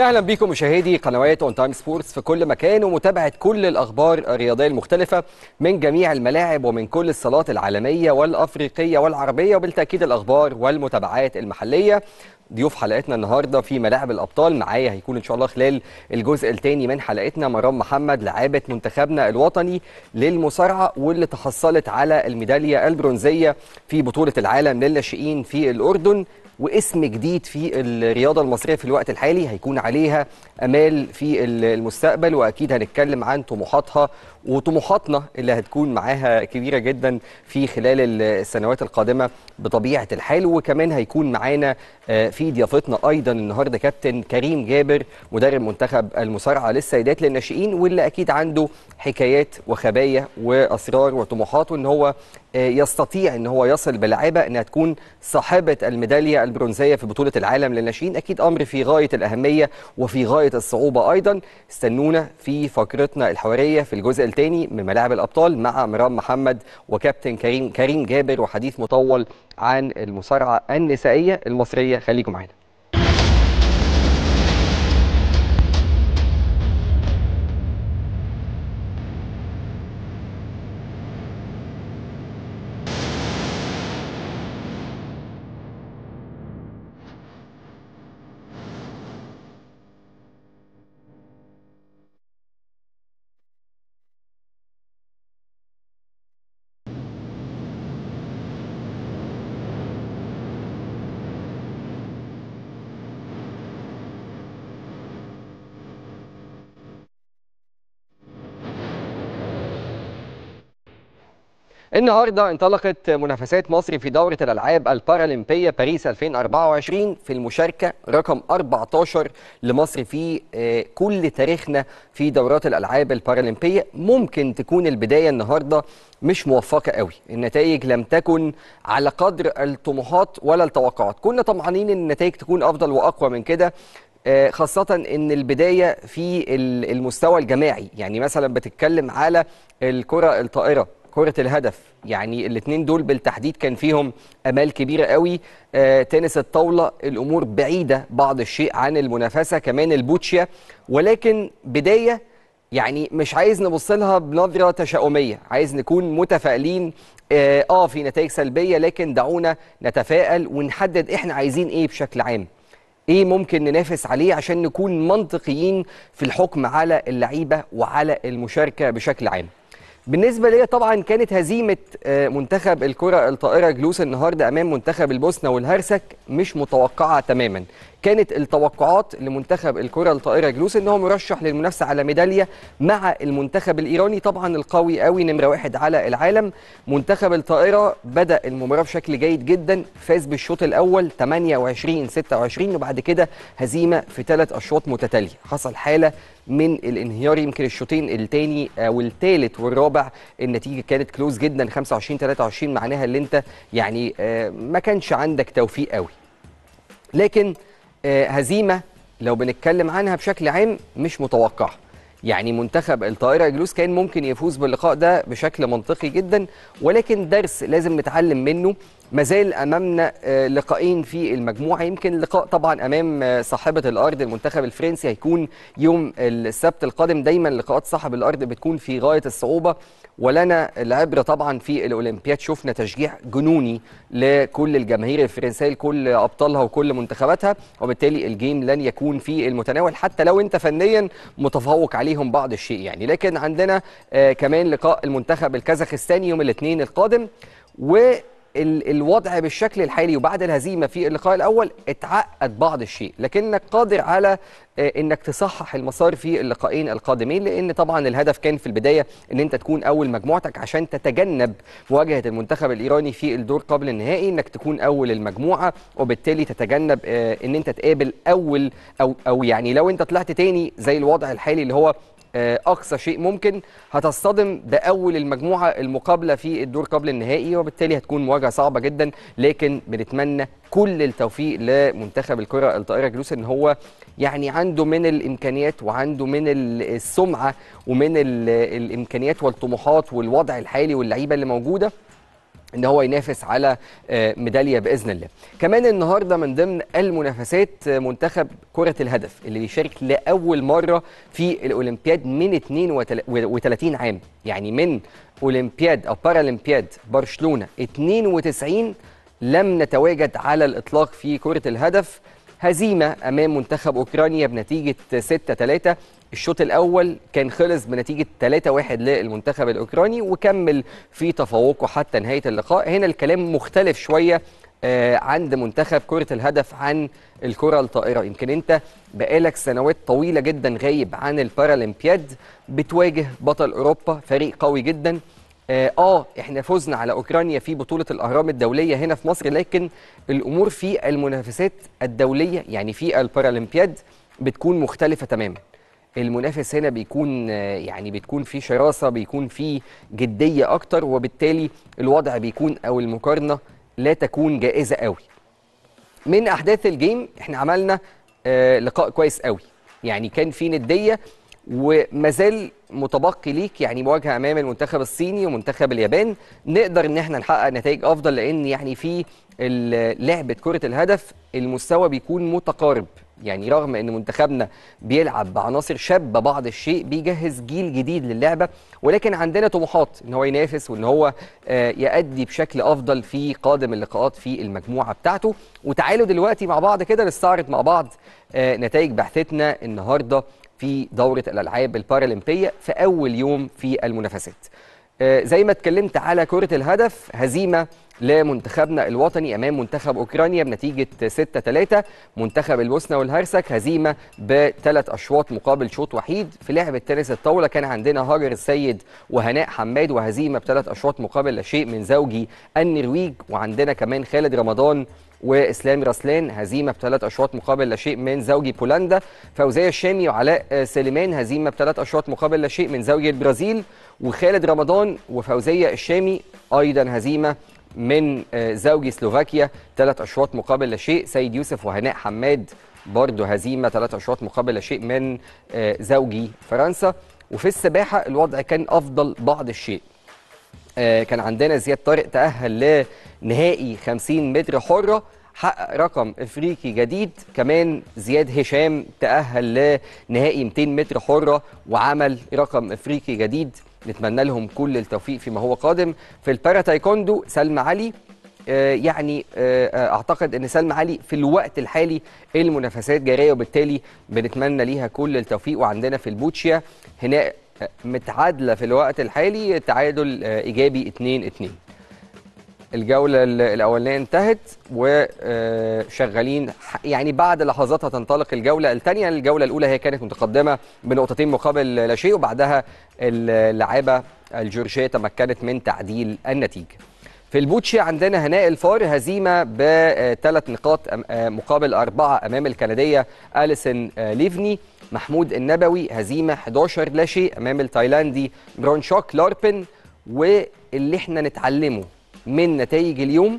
يا اهلا بيكم مشاهدي قنوات اون تايم سبورتس في كل مكان ومتابعه كل الاخبار الرياضيه المختلفه من جميع الملاعب ومن كل الصالات العالميه والافريقيه والعربيه وبالتاكيد الاخبار والمتابعات المحليه ضيوف حلقتنا النهارده في ملاعب الابطال معايا هيكون ان شاء الله خلال الجزء الثاني من حلقتنا مرام محمد لاعبه منتخبنا الوطني للمصارعه واللي تحصلت على الميداليه البرونزيه في بطوله العالم للناشئين في الاردن واسم جديد في الرياضة المصرية في الوقت الحالي هيكون عليها أمال في المستقبل وأكيد هنتكلم عن طموحاتها وطموحاتنا اللي هتكون معاها كبيرة جدا في خلال السنوات القادمة بطبيعة الحال وكمان هيكون معانا في ضيافتنا أيضا النهاردة كابتن كريم جابر مدرب منتخب المصارعة للسيدات للناشئين واللي أكيد عنده حكايات وخبايا وأسرار وطموحات وإن هو يستطيع ان هو يصل بلاعيبه انها تكون صاحبه الميداليه البرونزيه في بطوله العالم للناشئين اكيد امر في غايه الاهميه وفي غايه الصعوبه ايضا استنونا في فقرتنا الحواريه في الجزء الثاني من ملاعب الابطال مع مرام محمد وكابتن كريم كريم جابر وحديث مطول عن المصارعه النسائيه المصريه خليكم معانا النهارده انطلقت منافسات مصر في دورة الألعاب البارالمبية باريس 2024 في المشاركة رقم 14 لمصر في كل تاريخنا في دورات الألعاب البارالمبية ممكن تكون البداية النهارده مش موفقة قوي النتائج لم تكن على قدر الطموحات ولا التوقعات كنا طمعانين ان النتائج تكون أفضل وأقوى من كده خاصة ان البداية في المستوى الجماعي يعني مثلا بتتكلم على الكرة الطائرة كرة الهدف يعني الاثنين دول بالتحديد كان فيهم امال كبيره قوي آه تنس الطاوله الامور بعيده بعض الشيء عن المنافسه كمان البوتشيا ولكن بدايه يعني مش عايز نبص لها بنظره تشاؤميه عايز نكون متفائلين آه, اه في نتائج سلبيه لكن دعونا نتفائل ونحدد احنا عايزين ايه بشكل عام ايه ممكن ننافس عليه عشان نكون منطقيين في الحكم على اللعيبه وعلى المشاركه بشكل عام بالنسبه لي طبعا كانت هزيمه منتخب الكره الطائره جلوس النهارده امام منتخب البوسنه والهرسك مش متوقعه تماما كانت التوقعات لمنتخب الكره الطائره جلوس ان هو مرشح للمنافسه على ميداليه مع المنتخب الايراني طبعا القوي قوي نمره واحد على العالم منتخب الطائره بدا المباراه بشكل جيد جدا فاز بالشوط الاول 28 26 وبعد كده هزيمه في ثلاث اشواط متتاليه حصل حاله من الانهيار يمكن الشوطين الثاني والثالث والرابع النتيجه كانت كلوز جدا 25 23 معناها اللي انت يعني ما كانش عندك توفيق قوي لكن هزيمه لو بنتكلم عنها بشكل عام مش متوقعه يعني منتخب الطائره جلوس كان ممكن يفوز باللقاء ده بشكل منطقي جدا ولكن درس لازم نتعلم منه مازال امامنا لقاءين في المجموعه يمكن لقاء طبعا امام صاحبه الارض المنتخب الفرنسي هيكون يوم السبت القادم دايما لقاءات صاحب الارض بتكون في غايه الصعوبه ولنا العبره طبعا في الاولمبياد شفنا تشجيع جنوني لكل الجماهير الفرنسيه لكل ابطالها وكل منتخباتها وبالتالي الجيم لن يكون في المتناول حتى لو انت فنيا متفوق عليهم بعض الشيء يعني لكن عندنا آه كمان لقاء المنتخب الكازاخستاني يوم الاثنين القادم و الوضع بالشكل الحالي وبعد الهزيمه في اللقاء الاول اتعقد بعض الشيء لكنك قادر على انك تصحح المسار في اللقاءين القادمين لان طبعا الهدف كان في البدايه ان انت تكون اول مجموعتك عشان تتجنب مواجهه المنتخب الايراني في الدور قبل النهائي انك تكون اول المجموعه وبالتالي تتجنب ان انت تقابل اول او او يعني لو انت طلعت تاني زي الوضع الحالي اللي هو اقصى شيء ممكن هتصطدم باول المجموعه المقابله في الدور قبل النهائي وبالتالي هتكون مواجهه صعبه جدا لكن بنتمنى كل التوفيق لمنتخب الكره الطائره جلوس ان هو يعني عنده من الامكانيات وعنده من السمعه ومن الامكانيات والطموحات والوضع الحالي واللعيبه اللي موجوده ان هو ينافس على آه، ميداليه باذن الله. كمان النهارده من ضمن المنافسات آه، منتخب كره الهدف اللي بيشارك لاول مره في الاولمبياد من 32 عام، يعني من اولمبياد او بارالمبياد برشلونه 92 لم نتواجد على الاطلاق في كره الهدف هزيمه امام منتخب اوكرانيا بنتيجه 6 3 الشوط الاول كان خلص بنتيجه 3-1 للمنتخب الاوكراني وكمل في تفوقه حتى نهايه اللقاء هنا الكلام مختلف شويه آه، عند منتخب كره الهدف عن الكره الطائره يمكن انت بقالك سنوات طويله جدا غايب عن البارالمبياد بتواجه بطل اوروبا فريق قوي جدا آه, اه احنا فزنا على اوكرانيا في بطوله الاهرام الدوليه هنا في مصر لكن الامور في المنافسات الدوليه يعني في البارالمبياد بتكون مختلفه تماما المنافس هنا بيكون آه، يعني بتكون في شراسه بيكون في جديه اكتر وبالتالي الوضع بيكون او المقارنه لا تكون جائزه قوي من احداث الجيم احنا عملنا آه لقاء كويس قوي يعني كان في نديه ومازال متبقي ليك يعني مواجهه امام المنتخب الصيني ومنتخب اليابان نقدر ان احنا نحقق نتائج افضل لان يعني في لعبه كره الهدف المستوى بيكون متقارب يعني رغم ان منتخبنا بيلعب بعناصر شابه بعض الشيء بيجهز جيل جديد للعبه ولكن عندنا طموحات ان هو ينافس وان هو آه، يأدي بشكل افضل في قادم اللقاءات في المجموعه بتاعته وتعالوا دلوقتي مع بعض كده نستعرض مع بعض آه، نتائج بحثتنا النهارده في دوره الالعاب البارالمبيه في اول يوم في المنافسات آه، زي ما اتكلمت على كره الهدف هزيمه لمنتخبنا الوطني امام منتخب اوكرانيا بنتيجه 6 3 منتخب البوسنه والهرسك هزيمه بثلاث اشواط مقابل شوط وحيد في لعبه تنس الطاوله كان عندنا هاجر السيد وهناء حماد وهزيمه بثلاث اشواط مقابل لا شيء من زوجي النرويج وعندنا كمان خالد رمضان واسلام رسلان هزيمه بثلاث اشواط مقابل لا شيء من زوجي بولندا فوزيه الشامي وعلاء سليمان هزيمه بثلاث اشواط مقابل لا شيء من زوجي البرازيل وخالد رمضان وفوزيه الشامي ايضا هزيمه من آه، زوجي سلوفاكيا ثلاث اشواط مقابل لا شيء سيد يوسف وهناء حماد برضه هزيمه ثلاث اشواط مقابل لا شيء من آه، زوجي فرنسا وفي السباحه الوضع كان افضل بعض الشيء آه، كان عندنا زياد طارق تاهل لنهائي 50 متر حره حقق رقم افريقي جديد كمان زياد هشام تاهل لنهائي 200 متر حره وعمل رقم افريقي جديد نتمنى لهم كل التوفيق فيما هو قادم في البارا تايكوندو سلمى علي آه يعني آه اعتقد ان سلمى علي في الوقت الحالي المنافسات جاريه وبالتالي بنتمنى ليها كل التوفيق وعندنا في البوتشيا هنا آه، متعادله في الوقت الحالي تعادل آه، ايجابي 2 2 الجوله الاولانيه انتهت وشغالين يعني بعد لحظات هتنطلق الجوله الثانيه الجوله الاولى هي كانت متقدمه بنقطتين مقابل لا شيء وبعدها اللاعبه الجورجيه تمكنت من تعديل النتيجه في البوتشي عندنا هناء الفار هزيمه بثلاث نقاط مقابل اربعه امام الكنديه اليسون ليفني محمود النبوي هزيمه 11 لا شيء امام التايلاندي برونشوك لاربن واللي احنا نتعلمه من نتائج اليوم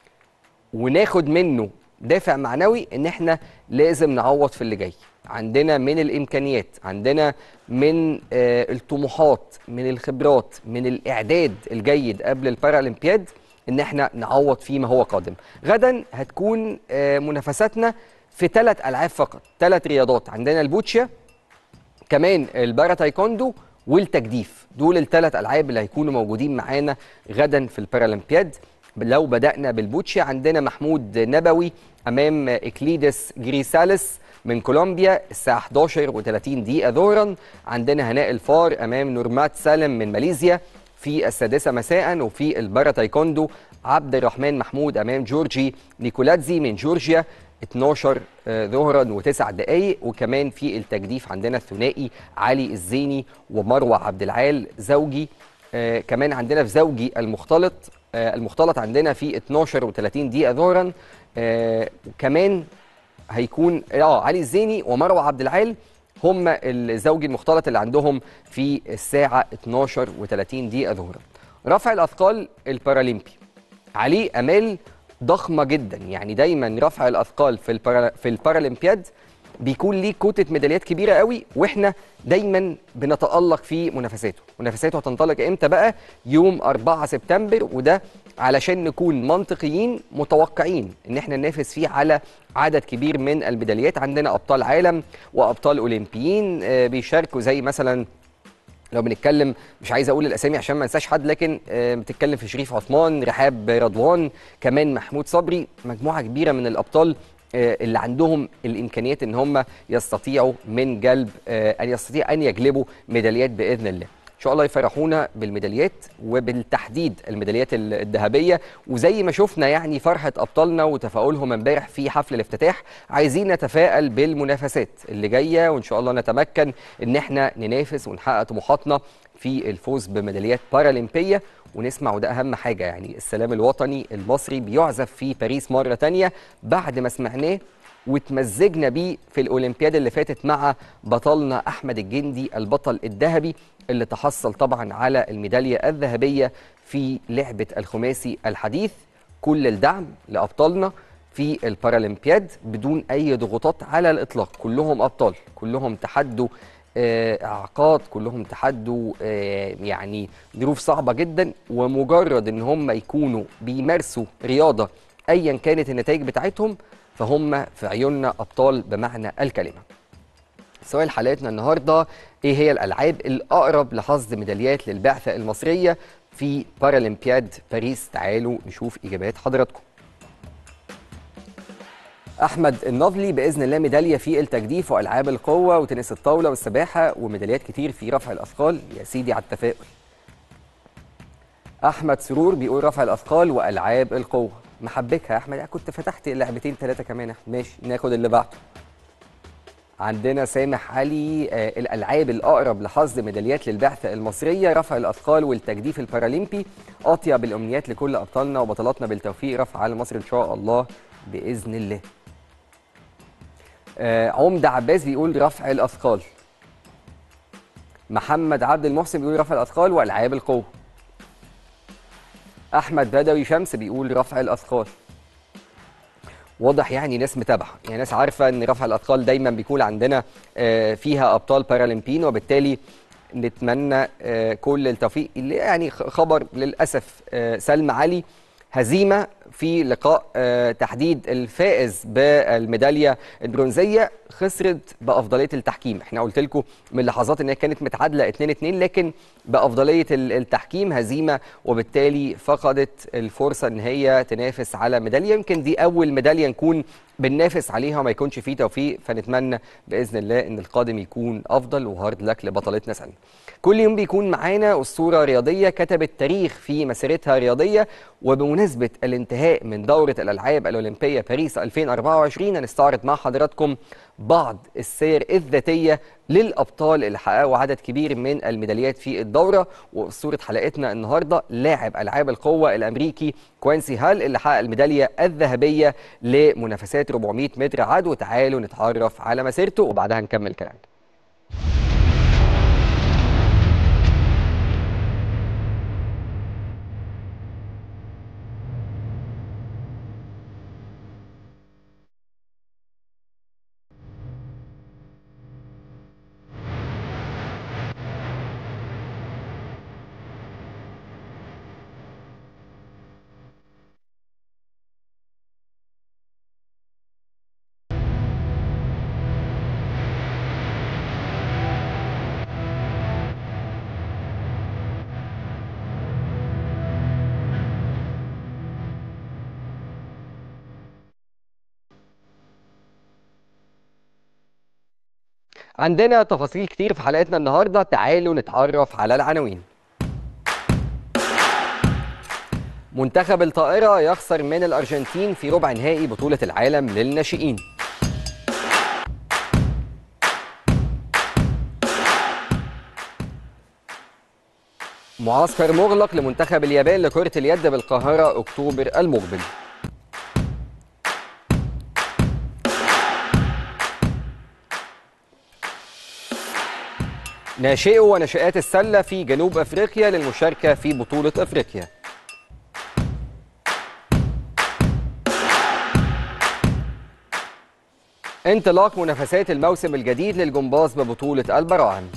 وناخد منه دافع معنوي ان احنا لازم نعوض في اللي جاي عندنا من الامكانيات عندنا من آه الطموحات من الخبرات من الاعداد الجيد قبل البارالمبياد ان احنا نعوض فيما هو قادم غدا هتكون آه منافساتنا في ثلاث العاب فقط ثلاث رياضات عندنا البوتشيا كمان البارا تايكوندو والتجديف دول الثلاث العاب اللي هيكونوا موجودين معانا غدا في البارالمبياد لو بدانا بالبوتشي عندنا محمود نبوي امام اكليدس جريسالس من كولومبيا الساعه 11 و30 دقيقه ظهرا عندنا هناء الفار امام نورمات سالم من ماليزيا في السادسه مساء وفي البارا تايكوندو عبد الرحمن محمود امام جورجي نيكولاتزي من جورجيا 12 آه، ظهرا وتسع دقائق وكمان في التجديف عندنا الثنائي علي الزيني ومروه عبد العال زوجي آه كمان عندنا في زوجي المختلط آه المختلط عندنا في 12 و30 دقيقه ظهرا آه كمان هيكون اه علي الزيني ومروه عبد العال هم الزوجي المختلط اللي عندهم في الساعه 12 و30 دقيقه ظهرا رفع الاثقال البارالمبي عليه امال ضخمه جدا يعني دايما رفع الاثقال في البارا في البارالمبياد بيكون ليه كوتة ميداليات كبيرة قوي واحنا دايما بنتألق في منافساته منافساته هتنطلق امتى بقى يوم 4 سبتمبر وده علشان نكون منطقيين متوقعين ان احنا ننافس فيه على عدد كبير من الميداليات عندنا ابطال عالم وابطال اولمبيين آه، بيشاركوا زي مثلا لو بنتكلم مش عايز اقول الاسامي عشان ما انساش حد لكن آه، بتتكلم في شريف عثمان رحاب رضوان كمان محمود صبري مجموعه كبيره من الابطال آه، اللي عندهم الامكانيات ان هم يستطيعوا من جلب آه، ان يستطيع ان يجلبوا ميداليات باذن الله ان شاء الله يفرحونا بالميداليات وبالتحديد الميداليات ال- الذهبيه وزي ما شفنا يعني فرحه ابطالنا وتفاؤلهم امبارح في حفل الافتتاح عايزين نتفائل بالمنافسات اللي جايه وان شاء الله نتمكن ان احنا ننافس ونحقق طموحاتنا في الفوز بميداليات بارالمبيه ونسمع وده اهم حاجه يعني السلام الوطني المصري بيعزف في باريس مره تانية بعد ما سمعناه وتمزجنا بيه في الاولمبياد اللي فاتت مع بطلنا احمد الجندي البطل الذهبي اللي تحصل طبعا على الميداليه الذهبيه في لعبه الخماسي الحديث كل الدعم لابطالنا في البارالمبياد بدون اي ضغوطات على الاطلاق كلهم ابطال كلهم تحدوا آه، اعاقات كلهم تحدوا آه، يعني ظروف صعبه جدا ومجرد ان هم يكونوا بيمارسوا رياضه ايا كانت النتائج بتاعتهم فهم في عيوننا ابطال بمعنى الكلمه سؤال حلقتنا النهارده ايه هي الالعاب الاقرب لحصد ميداليات للبعثه المصريه في بارالمبياد باريس تعالوا نشوف اجابات حضراتكم احمد النضلي باذن الله ميداليه في التجديف والعاب القوه وتنس الطاوله والسباحه وميداليات كتير في رفع الاثقال يا سيدي على التفاؤل احمد سرور بيقول رفع الاثقال والعاب القوه محبكها يا احمد كنت فتحت لعبتين ثلاثه كمان يا أحمد. ماشي ناخد اللي بعده عندنا سامح علي آه الالعاب الاقرب لحصد ميداليات للبعثه المصريه رفع الاثقال والتجديف البارالمبي اطيب الامنيات لكل ابطالنا وبطلاتنا بالتوفيق رفع على مصر ان شاء الله باذن الله آه عمده عباس بيقول رفع الاثقال محمد عبد المحسن بيقول رفع الاثقال والعاب القوه احمد بدوي شمس بيقول رفع الاثقال واضح يعني ناس متابعه يعني ناس عارفه ان رفع الاثقال دايما بيكون عندنا آه، فيها ابطال بارالمبيين وبالتالي نتمنى آه، كل التوفيق اللي يعني خ- خبر للاسف آه، سلمى علي هزيمه في لقاء آه، تحديد الفائز بالميداليه البرونزيه خسرت بافضليه التحكيم احنا قلت لكم من لحظات ان هي كانت متعادله 2 2 لكن بافضليه ال- التحكيم هزيمه وبالتالي فقدت الفرصه ان هي تنافس على ميداليه يمكن دي اول ميداليه نكون بننافس عليها وما يكونش فيه توفيق فنتمنى باذن الله ان القادم يكون افضل وهارد لك لبطلتنا سلمى كل يوم بيكون معانا اسطوره رياضيه كتبت تاريخ في مسيرتها الرياضيه وبمناسبه الانتهاء من دوره الالعاب الاولمبيه باريس 2024 هنستعرض مع حضراتكم بعض السير الذاتيه للابطال اللي حققوا عدد كبير من الميداليات في الدوره واسطوره حلقتنا النهارده لاعب العاب القوه الامريكي كوينسي هال اللي حقق الميداليه الذهبيه لمنافسات 400 متر عدو تعالوا نتعرف على مسيرته وبعدها نكمل كلامنا عندنا تفاصيل كتير في حلقتنا النهارده تعالوا نتعرف على العناوين منتخب الطائرة يخسر من الأرجنتين في ربع نهائي بطولة العالم للناشئين معسكر مغلق لمنتخب اليابان لكرة اليد بالقاهرة أكتوبر المقبل ناشئو وناشئات السلة في جنوب أفريقيا للمشاركة في بطولة أفريقيا انطلاق منافسات الموسم الجديد للجمباز ببطولة البراعم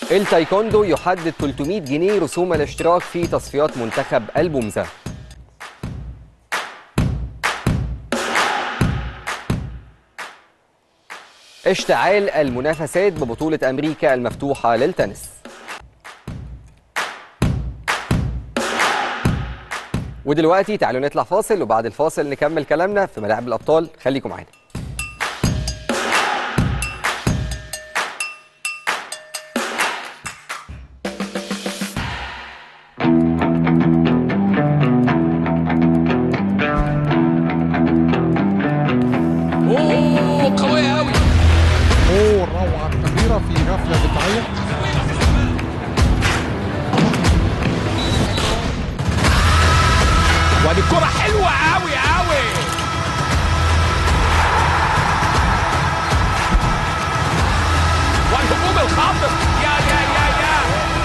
التايكوندو يحدد 300 جنيه رسوم الاشتراك في تصفيات منتخب البومزة اشتعال المنافسات ببطولة أمريكا المفتوحة للتنس ودلوقتي تعالوا نطلع فاصل وبعد الفاصل نكمل كلامنا في ملاعب الأبطال خليكم معانا اوه قوية قوي اوه الروعه الكبيره في غفله بتعيط ودي كرة حلوة قوي قوي والهجوم الخاطف يا يا يا يا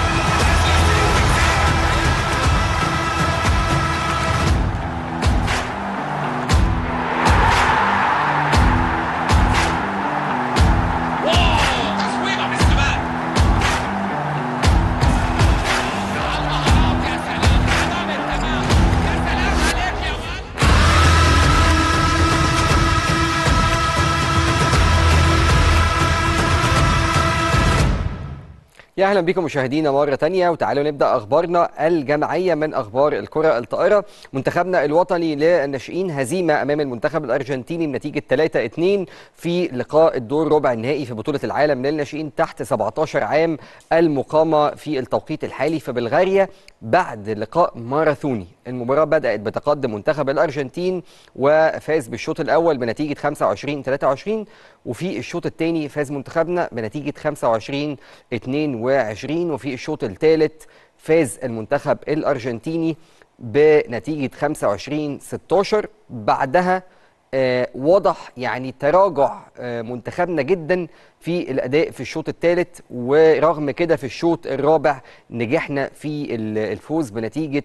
واو تصويبة من السماء يا المهارات يا سلام تمام التمام يا سلام عليك يا ولد يا اهلا بكم مشاهدينا مره تانية وتعالوا نبدا اخبارنا الجماعيه من اخبار الكره الطائره منتخبنا الوطني للناشئين هزيمه امام المنتخب الارجنتيني بنتيجه 3-2 في لقاء الدور ربع النهائي في بطوله العالم للناشئين تحت 17 عام المقامه في التوقيت الحالي في بلغاريا بعد لقاء ماراثوني المباراه بدات بتقدم منتخب الارجنتين وفاز بالشوط الاول بنتيجه 25 23 وفي الشوط الثاني فاز منتخبنا بنتيجه 25 22 وفي الشوط الثالث فاز المنتخب الارجنتيني بنتيجه 25 16 بعدها آه، وضح يعني تراجع آه، منتخبنا جدا في الاداء في الشوط الثالث ورغم كده في الشوط الرابع نجحنا في ال- الفوز بنتيجه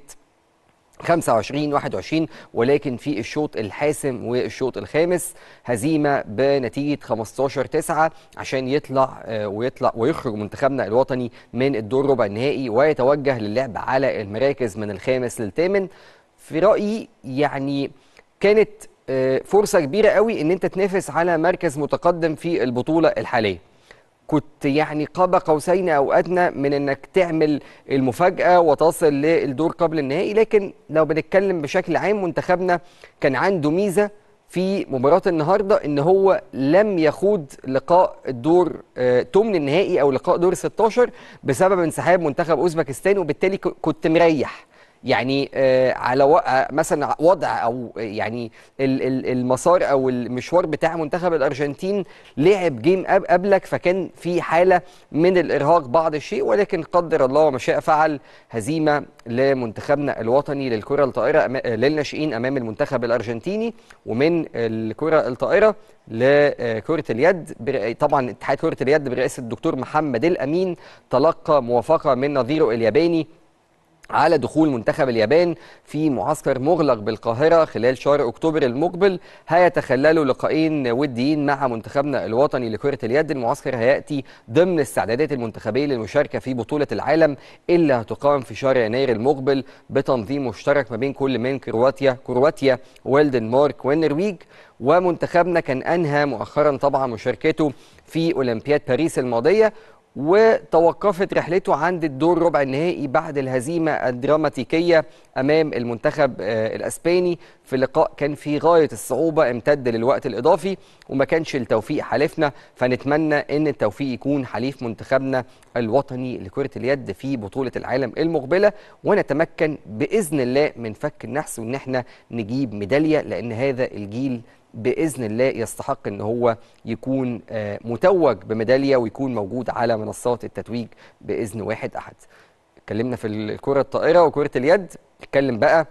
25 21 ولكن في الشوط الحاسم والشوط الخامس هزيمه بنتيجه 15 9 عشان يطلع آه، ويطلع ويخرج منتخبنا الوطني من الدور ربع النهائي ويتوجه للعب على المراكز من الخامس للثامن في رايي يعني كانت آه، فرصه كبيره قوي ان انت تنافس على مركز متقدم في البطوله الحاليه كنت يعني قاب قوسين او ادنى من انك تعمل المفاجاه وتصل للدور قبل النهائي لكن لو بنتكلم بشكل عام منتخبنا كان عنده ميزه في مباراه النهارده ان هو لم يخوض لقاء الدور آه، تمن النهائي او لقاء دور 16 بسبب انسحاب منتخب اوزبكستان وبالتالي ك- كنت مريح يعني آه، على و- آه، مثلا وضع او يعني ال- ال- المسار او المشوار بتاع منتخب الارجنتين لعب جيم قب- قبلك فكان في حاله من الارهاق بعض الشيء ولكن قدر الله وما شاء فعل هزيمه لمنتخبنا الوطني للكره الطائره أما- آه، للناشئين امام المنتخب الارجنتيني ومن الكره الطائره لكره اليد بر- طبعا اتحاد كره اليد برئاسه الدكتور محمد الامين تلقى موافقه من نظيره الياباني على دخول منتخب اليابان في معسكر مغلق بالقاهرة خلال شهر أكتوبر المقبل هيتخللوا لقاءين وديين مع منتخبنا الوطني لكرة اليد المعسكر هيأتي ضمن الاستعدادات المنتخبية للمشاركة في بطولة العالم اللي هتقام في شهر يناير المقبل بتنظيم مشترك ما بين كل من كرواتيا كرواتيا والدنمارك والنرويج ومنتخبنا كان أنهى مؤخرا طبعا مشاركته في أولمبياد باريس الماضية وتوقفت رحلته عند الدور ربع النهائي بعد الهزيمة الدراماتيكية أمام المنتخب آه، الأسباني في لقاء كان في غاية الصعوبة امتد للوقت الإضافي وما كانش التوفيق حالفنا فنتمنى أن التوفيق يكون حليف منتخبنا الوطني لكرة اليد في بطولة العالم المقبلة ونتمكن بإذن الله من فك النحس وأن احنا نجيب ميدالية لأن هذا الجيل باذن الله يستحق ان هو يكون آه، متوج بميداليه ويكون موجود على منصات التتويج باذن واحد احد. اتكلمنا في الكره الطائره وكره اليد نتكلم بقى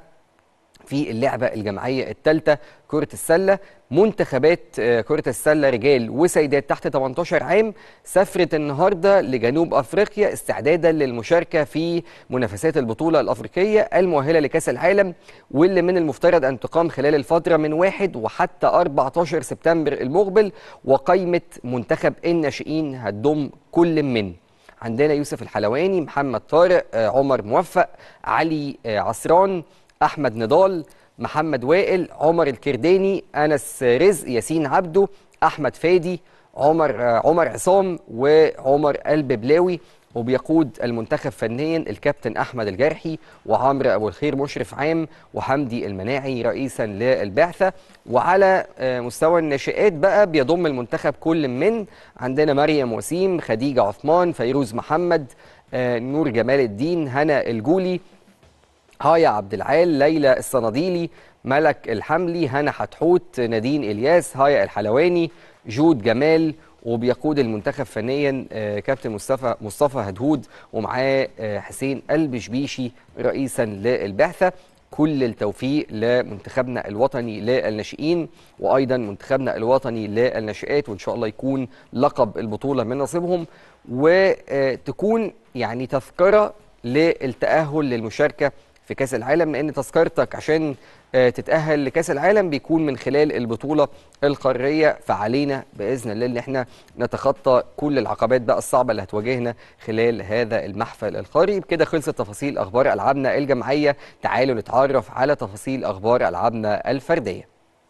في اللعبة الجماعية الثالثة كرة السلة منتخبات آه، كرة السلة رجال وسيدات تحت 18 عام سافرت النهاردة لجنوب أفريقيا استعدادا للمشاركة في منافسات البطولة الأفريقية المؤهلة لكأس العالم واللي من المفترض أن تقام خلال الفترة من 1 وحتى 14 سبتمبر المقبل وقائمة منتخب الناشئين هتضم كل من عندنا يوسف الحلواني محمد طارق آه، عمر موفق علي آه، عصران احمد نضال محمد وائل عمر الكرداني انس رزق ياسين عبده احمد فادي عمر آه، عمر عصام وعمر قلب بلاوي وبيقود المنتخب فنيا الكابتن احمد الجرحي وعمرو ابو الخير مشرف عام وحمدي المناعي رئيسا للبعثه وعلى آه، مستوى الناشئات بقى بيضم المنتخب كل من عندنا مريم وسيم خديجه عثمان فيروز محمد آه، نور جمال الدين هنا الجولي هايا عبد العال ليلى الصناديلي ملك الحملي هنا حتحوت نادين الياس هايا الحلواني جود جمال وبيقود المنتخب فنيا آه، كابتن مصطفى مصطفى هدهود ومعاه آه، حسين البشبيشي رئيسا للبعثه كل التوفيق لمنتخبنا الوطني للناشئين وايضا منتخبنا الوطني للناشئات وان شاء الله يكون لقب البطوله من نصيبهم وتكون يعني تذكره للتاهل للمشاركه في كاس العالم لان تذكرتك عشان آه، تتاهل لكاس العالم بيكون من خلال البطوله القاريه فعلينا باذن الله ان احنا نتخطى كل العقبات بقى الصعبه اللي هتواجهنا خلال هذا المحفل القاري بكده خلصت تفاصيل اخبار العابنا الجماعيه تعالوا نتعرف على تفاصيل اخبار العابنا الفرديه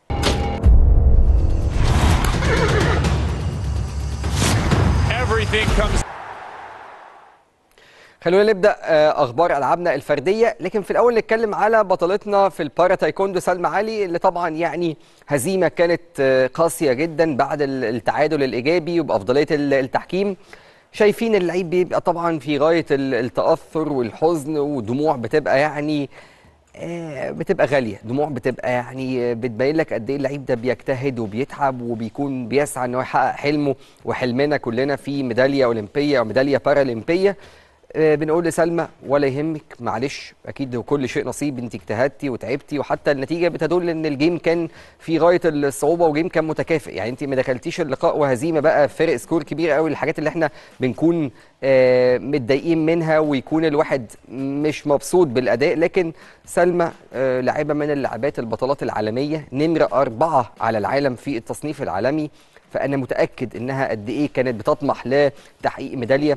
Everything comes خلونا نبدا آه، اخبار العابنا الفرديه لكن في الاول نتكلم على بطلتنا في البارا تايكوندو سلمى علي اللي طبعا يعني هزيمه كانت آه، قاسيه جدا بعد ال- التعادل الايجابي وبافضليه ال- التحكيم شايفين اللعيب بيبقى طبعا في غايه ال- التاثر والحزن ودموع بتبقى يعني آه، بتبقى غاليه دموع بتبقى يعني آه، بتبين لك قد ايه اللعيب ده بيجتهد وبيتعب وبيكون بيسعى ان هو يحقق حلمه وحلمنا كلنا في ميداليه اولمبيه او ميداليه بارالمبيه آه، بنقول لسلمى ولا يهمك معلش اكيد كل شيء نصيب انت اجتهدتي وتعبتي وحتى النتيجه بتدل ان الجيم كان في غايه الصعوبه وجيم كان متكافئ يعني انت ما دخلتيش اللقاء وهزيمه بقى فرق سكور كبير قوي الحاجات اللي احنا بنكون آه، متضايقين منها ويكون الواحد مش مبسوط بالاداء لكن سلمى آه، لاعبه من اللاعبات البطلات العالميه نمره اربعه على العالم في التصنيف العالمي فانا متاكد انها قد ايه كانت بتطمح لتحقيق ميداليه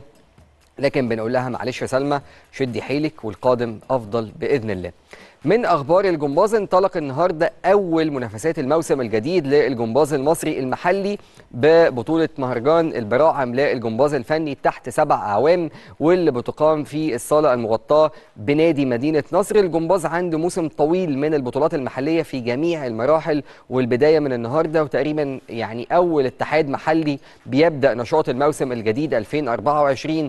لكن بنقول لها معلش يا سلمى شدي حيلك والقادم افضل باذن الله. من اخبار الجمباز انطلق النهارده اول منافسات الموسم الجديد للجمباز المصري المحلي ببطوله مهرجان البراعم للجمباز الفني تحت سبع اعوام واللي بتقام في الصاله المغطاه بنادي مدينه نصر الجمباز عنده موسم طويل من البطولات المحليه في جميع المراحل والبدايه من النهارده وتقريبا يعني اول اتحاد محلي بيبدا نشاط الموسم الجديد 2024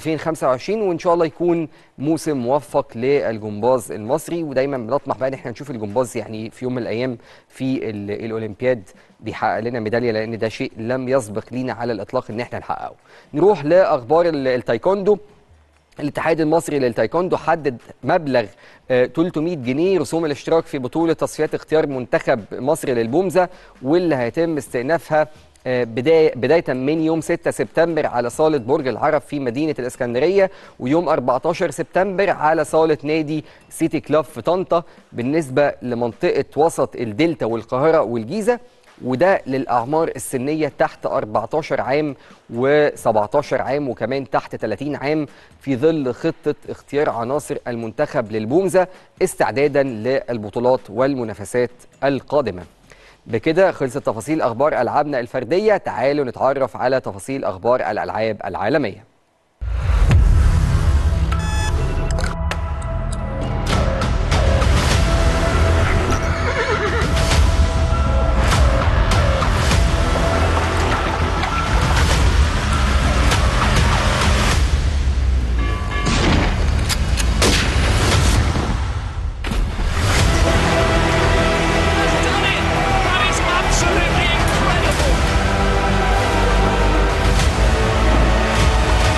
2025 وان شاء الله يكون موسم موفق للجمباز المصري ودايما بنطمح بقى ان احنا نشوف الجمباز يعني في يوم من الايام في ال- الاولمبياد بيحقق لنا ميداليه لان ده شيء لم يسبق لينا على الاطلاق ان احنا نحققه. نروح لاخبار ال- التايكوندو الاتحاد المصري للتايكوندو حدد مبلغ آه، 300 جنيه رسوم الاشتراك في بطولة تصفيات اختيار منتخب مصر للبومزة واللي هيتم استئنافها آه، بداية بداية من يوم 6 سبتمبر على صالة برج العرب في مدينة الإسكندرية ويوم 14 سبتمبر على صالة نادي سيتي كلاب في طنطا بالنسبة لمنطقة وسط الدلتا والقاهرة والجيزة وده للأعمار السنية تحت 14 عام و17 عام وكمان تحت 30 عام في ظل خطة اختيار عناصر المنتخب للبومزة استعدادا للبطولات والمنافسات القادمة بكده خلصت تفاصيل أخبار ألعابنا الفردية تعالوا نتعرف على تفاصيل أخبار الألعاب العالمية done it! That is absolutely incredible!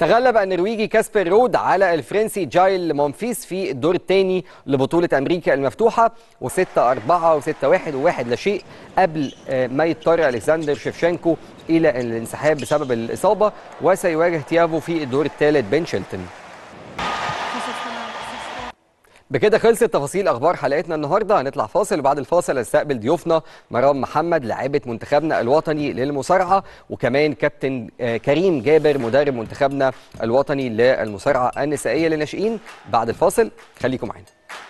تغلب النرويجي كاسبر رود على الفرنسي جايل مونفيس في الدور الثاني لبطولة أمريكا المفتوحة و6 4 و6 1 و1 لا شيء قبل آه، ما يضطر ألكسندر شيفشенكو إلى الانسحاب بسبب الإصابة وسيواجه تيافو في الدور الثالث بين شيلتون بكده خلصت تفاصيل اخبار حلقتنا النهارده هنطلع فاصل وبعد الفاصل هنستقبل ضيوفنا مرام محمد لاعبه منتخبنا الوطني للمصارعه وكمان كابتن آه، كريم جابر مدرب منتخبنا الوطني للمصارعه النسائيه للناشئين بعد الفاصل خليكم معانا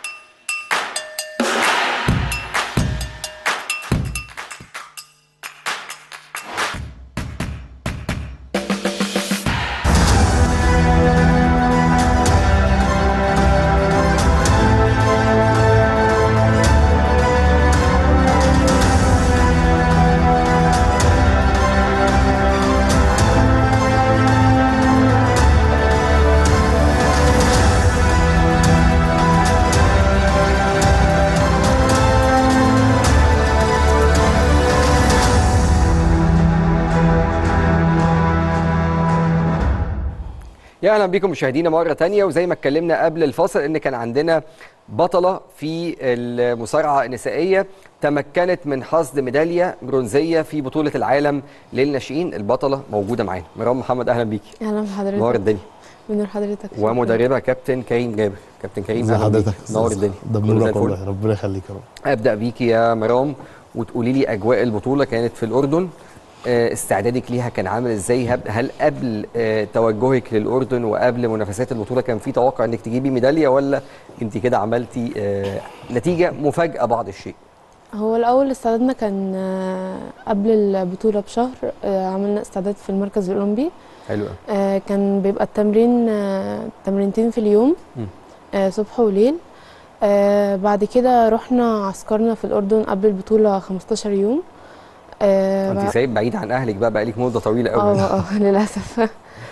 يا اهلا بكم مشاهدينا مره تانية وزي ما اتكلمنا قبل الفاصل ان كان عندنا بطله في المصارعه النسائيه تمكنت من حصد ميداليه برونزيه في بطوله العالم للناشئين البطله موجوده معانا مرام محمد اهلا بيكي اهلا بحضرتك نور الدنيا بنور حضرتك ومدربه كابتن كريم جابر كابتن كريم ازي أهلاً حضرتك بيك. نور الدنيا ده كله زي بنورك الفل. والله ربنا يخليك يا رب ابدا بيكي يا مرام وتقولي لي اجواء البطوله كانت في الاردن آه، استعدادك ليها كان عامل ازاي هب- هل قبل آه، توجهك للاردن وقبل منافسات البطوله كان في توقع انك تجيبي ميداليه ولا انت كده عملتي آه، نتيجه مفاجاه بعض الشيء هو الاول استعدادنا كان آه، قبل البطوله بشهر آه، عملنا استعداد في المركز الاولمبي حلو قوي آه، كان بيبقى التمرين آه، تمرينتين في اليوم مم. آه، صبح وليل آه، بعد كده رحنا عسكرنا في الاردن قبل البطوله 15 يوم آه، انت بع- سايب بعيد عن اهلك بقى بقالك مده طويله اه قوي اه للاسف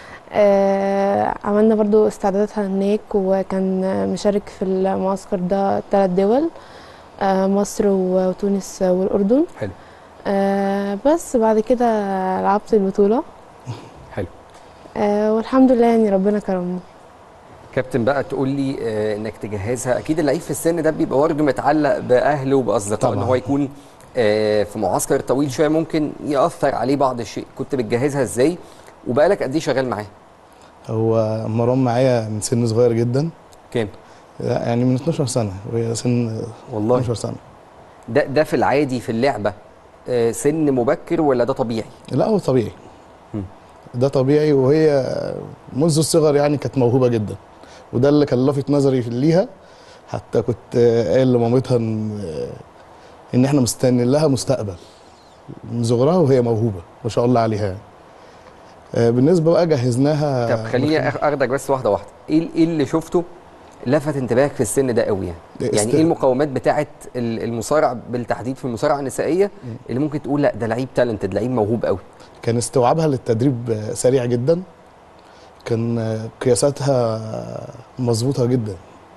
آه، عملنا برضو استعداداتها هناك وكان مشارك في المعسكر ده ثلاث دول آه، مصر وتونس والاردن حلو آه، بس بعد كده لعبت البطوله حلو آه، والحمد لله يعني ربنا كرمنا كابتن بقى تقول لي آه، انك تجهزها اكيد اللعيب في السن ده بيبقى برضه متعلق باهله وباصدقائه ان طبعاً. هو يكون آه، في معسكر طويل شويه ممكن ياثر عليه بعض الشيء كنت بتجهزها ازاي وبقالك قد ايه شغال معاه هو مرام معايا من سن صغير جدا كام لا، يعني من 12 سنه وهي سن والله 12 سنه ده ده في العادي في اللعبه آه، سن مبكر ولا ده طبيعي لا هو طبيعي مم. ده طبيعي وهي منذ الصغر يعني كانت موهوبه جدا وده اللي كان لافت نظري في- ليها حتى كنت قايل لمامتها ان ان احنا مستنيين لها مستقبل من صغرها وهي موهوبه ما شاء الله عليها يعني. آه، بالنسبه بقى جهزناها طب خليني أخ- اخدك بس واحده واحده ايه ايه اللي شفته لفت انتباهك في السن ده قوي يعني يعني است- ايه المقومات بتاعه ال- المصارع بالتحديد في المصارعه النسائيه اللي ممكن تقول لا ده لعيب تالنتد لعيب موهوب قوي كان استوعابها للتدريب آه، سريع جدا كان آه، قياساتها مظبوطه جدا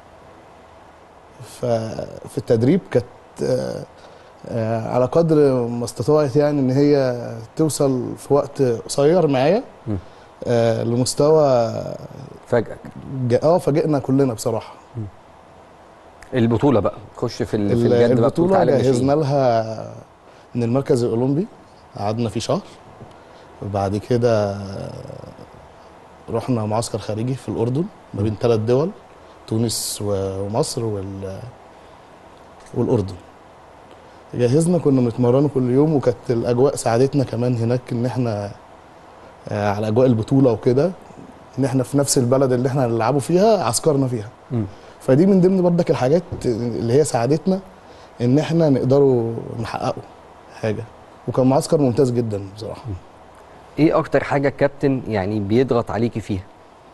ففي التدريب كانت آه، آه، على قدر ما استطاعت يعني ان هي توصل في وقت قصير معايا مم. آه، لمستوى فاجئك جا- اه فاجئنا كلنا بصراحه البطوله بقى خش في ال- في ال- الجد بقى البطوله بطولة عالم جهزنا ناشئين. لها من المركز الاولمبي قعدنا فيه شهر وبعد كده رحنا معسكر خارجي في الاردن ما بين ثلاث دول تونس و- ومصر وال والاردن جهزنا كنا بنتمرنوا كل يوم وكانت الاجواء ساعدتنا كمان هناك ان احنا آه، على اجواء البطوله وكده ان احنا في نفس البلد اللي احنا هنلعبوا فيها عسكرنا فيها مم. فدي من ضمن برضك الحاجات اللي هي ساعدتنا ان احنا نقدروا نحققه حاجه وكان معسكر ممتاز جدا بصراحه ايه اكتر حاجه الكابتن يعني بيضغط عليكي فيها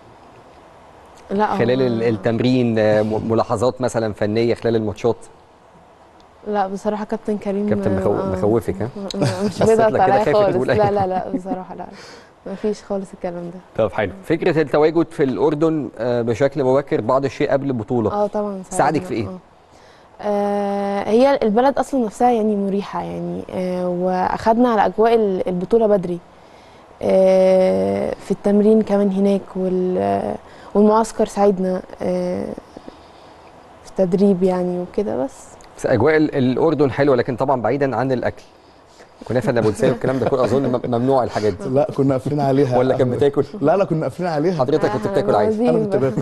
لا هو- خلال ال- التمرين آه، م- ملاحظات مثلا فنيه خلال الماتشات لا بصراحه كابتن كريم كابتن مخو- آه، مخوفك، ها؟ آه، مش بصيت بيضغط لك كده عليا خايفة خالص تقول لا أي لا لا بصراحه لا ما فيش خالص الكلام ده طب حلو فكره التواجد في الاردن آه، بشكل مبكر بعض الشيء قبل البطوله اه طبعا ساعدك ساعدنا، في إيه؟ آه. آه هي البلد اصلا نفسها يعني مريحه يعني آه واخدنا على اجواء ال- البطوله بدري آه، في التمرين كمان هناك وال- والمعسكر ساعدنا آه، في التدريب يعني وكده بس بس اجواء ال- الاردن حلوه لكن طبعا بعيدا عن الاكل كنافه النابلسيه والكلام ده كله اظن مم- ممنوع الحاجات دي لا كنا قافلين عليها ولا كان بتاكل لا لا كنا قافلين عليها حضرتك كنت بتاكل عادي انا كنت باكل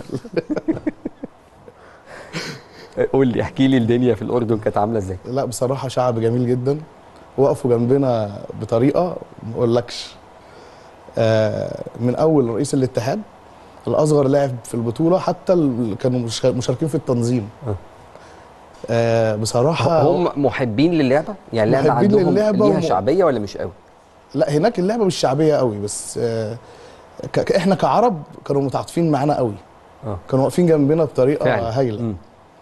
قول لي احكي لي الدنيا في الاردن كانت عامله ازاي لا بصراحه شعب جميل جدا وقفوا جنبنا بطريقه ما اقولكش آه، من اول رئيس الاتحاد الاصغر لاعب في البطوله حتى اللي كانوا مش- مشاركين في التنظيم آه. آه، بصراحه هم محبين للعبه يعني اللعبه محبين عندهم للعبة ليها وم- شعبيه ولا مش قوي لا هناك اللعبه مش شعبيه قوي بس آه، ك- ك- احنا كعرب كانوا متعاطفين معانا قوي اه كانوا واقفين جنبنا بطريقه فعلا هايله مم.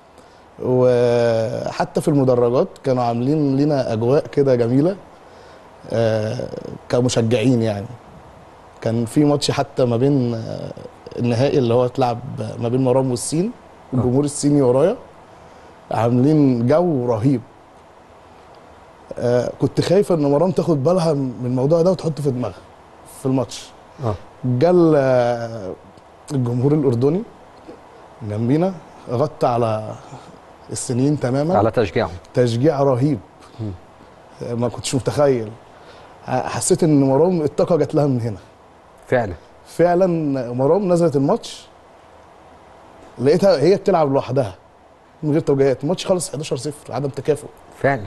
وحتى في المدرجات كانوا عاملين لنا اجواء كده جميله آه، كمشجعين يعني كان في ماتش حتى ما بين آه، النهائي اللي هو اتلعب ما بين مرام والصين والجمهور الصيني ورايا عاملين جو رهيب آه، كنت خايفه ان مرام تاخد بالها من الموضوع ده وتحطه في دماغها في الماتش اه جال آه، الجمهور الاردني جنبينا غطى على السنين تماما على تشجيعهم تشجيع رهيب مم. آه، ما كنتش متخيل ح- حسيت ان مرام الطاقه جات لها من هنا فعلا فعلا مرام نزلت الماتش لقيتها هي بتلعب لوحدها من غير توجيهات الماتش خلص 11 0 عدم تكافؤ فعلا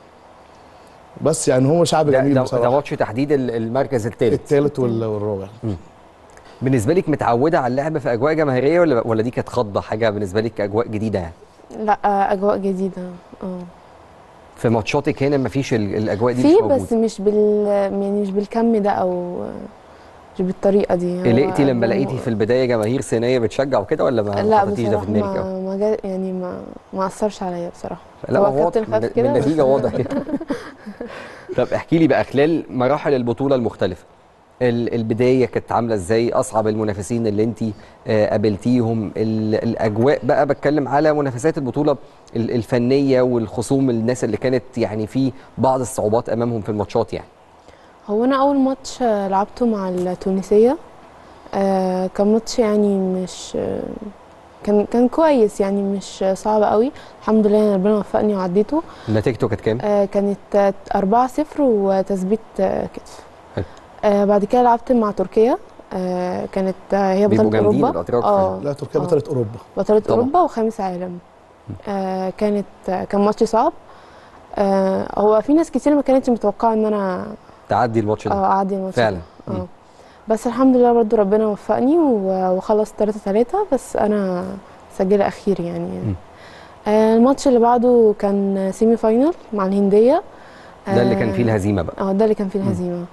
بس يعني هو شعب ده, جميل ده, ده بصراحه ماتش تحديد ال- المركز الثالث الثالث وال- والرابع بالنسبه لك متعوده على اللعب في اجواء جماهيريه ولا ولا دي كانت خضه حاجه بالنسبه لك اجواء جديده يعني لا آه، اجواء جديده اه في ماتشاتك هنا مفيش ال- الاجواء دي مش في موجوده بس مش بال يعني مش بالكم ده او مش بالطريقه دي هو قلقتي لما أجواء- لقيتي في البدايه جماهير صينيه بتشجع وكده ولا ما لا حطيتيش ده في بصراحه دماغك أوي؟ ما, ما جا يعني ما ما اثرش عليا بصراحه لا هو هو واضح كابتن خاف من كده من بس- النتيجه واضح طب احكي لي بقى خلال مراحل البطوله المختلفه ال- البدايه كانت عامله ازاي اصعب المنافسين اللي انت قابلتيهم ال- الاجواء بقى بتكلم على منافسات البطوله ال- الفنيه والخصوم الناس اللي كانت يعني في بعض الصعوبات امامهم في الماتشات يعني هو انا اول ماتش آه، لعبته مع التونسيه آه، كان ماتش يعني مش آه، كان كان كويس يعني مش صعب قوي الحمد لله ربنا وفقني وعديته نتيجته كانت كام آه، كانت آه، 4-0 وتثبيت آه، كتف حلو. آه، بعد كده لعبت مع تركيا آه، كانت آه، هي بيبقوا بطلة جامدين أوروبا الأتراك اه لا تركيا آه. بطلت اوروبا بطلة طبعا. أوروبا وخامس عالم آه، كانت آه، كان ماتش صعب آه، هو في ناس كتير ما كانتش متوقعة إن أنا تعدي الماتش ده اه أعدي الماتش فعلا. ده. مم. اه بس الحمد لله برضو ربنا وفقني و- وخلص 3 3 بس أنا مسجلة أخير يعني مم. آه، الماتش اللي بعده كان سيمي فاينل مع الهندية ده اللي كان فيه آه، الهزيمه بقى اه ده اللي كان فيه الهزيمه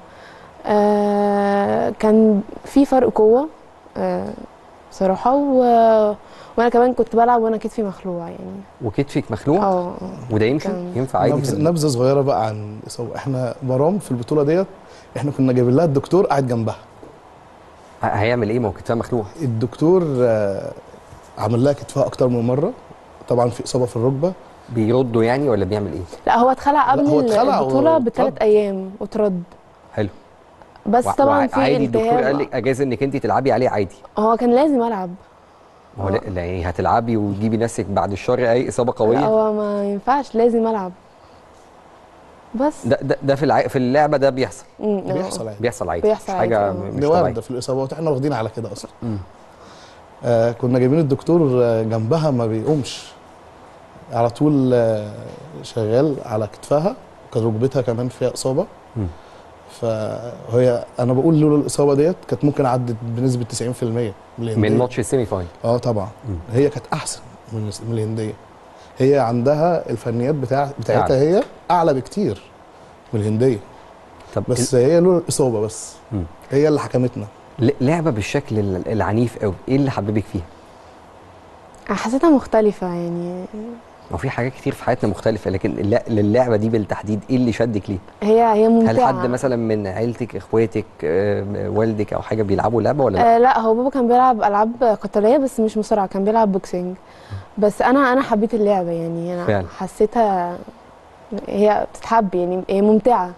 آه كان في فرق قوه آه بصراحه و... وانا كمان كنت بلعب وانا كتفي مخلوع يعني وكتفك مخلوع اه آه. وده يمشي كان- ينفع عادي في نبذ- ال- نبذه صغيره بقى عن الاصابه احنا مرام في البطوله ديت احنا كنا جايبين لها الدكتور قاعد جنبها ه- هيعمل ايه ما هو كتفها مخلوع الدكتور آه، عمل لها كتفها اكتر من مره طبعا في اصابه في الركبه بيردوا يعني ولا بيعمل ايه لا هو اتخلع لا، قبل هو اتخلع البطوله واترد. بثلاث ايام واترد حلو بس وع- طبعا وع- في عادي الدكتور قال التهاب لك اجازه انك انت تلعبي عليه عادي هو كان لازم العب ما هو لا لا، يعني هتلعبي وتجيبي نفسك بعد الشر اي اصابه لا قويه هو ما ينفعش لازم العب بس ده ده, ده في الع... في اللعبه ده بيحصل مم، آه. بيحصل عادي بيحصل عادي بيحصل مش حاجه عادي، م- آه. مش دي طبيعيه وارده في الاصابات احنا واخدين على كده اصلا مم. آه كنا جايبين الدكتور آه، جنبها ما بيقومش على طول آه شغال على كتفها كانت ركبتها كمان فيها اصابه مم. فهي انا بقول لولا الاصابه ديت كانت ممكن عدت بنسبه 90% من الهندية. من ماتش السيمي فاينل اه طبعا مم. هي كانت احسن من من الهنديه هي عندها الفنيات بتاع بتاعتها أعلى. هي اعلى بكتير من الهنديه طب بس هي لولا الاصابه بس مم. هي اللي حكمتنا ل- لعبه بالشكل ال- العنيف قوي ايه اللي حببك فيها حسيتها مختلفه يعني ما في حاجات كتير في حياتنا مختلفه لكن الل- للعبه دي بالتحديد ايه اللي شدك ليه هي هي ممتعه هل حد مثلا من عيلتك اخواتك آه، والدك او حاجه بيلعبوا لعبه ولا لا آه لا هو بابا كان بيلعب العاب قتاليه بس مش مصارعه كان بيلعب بوكسينج بس انا انا حبيت اللعبه يعني انا فعلا. حسيتها هي بتتحب يعني هي ممتعه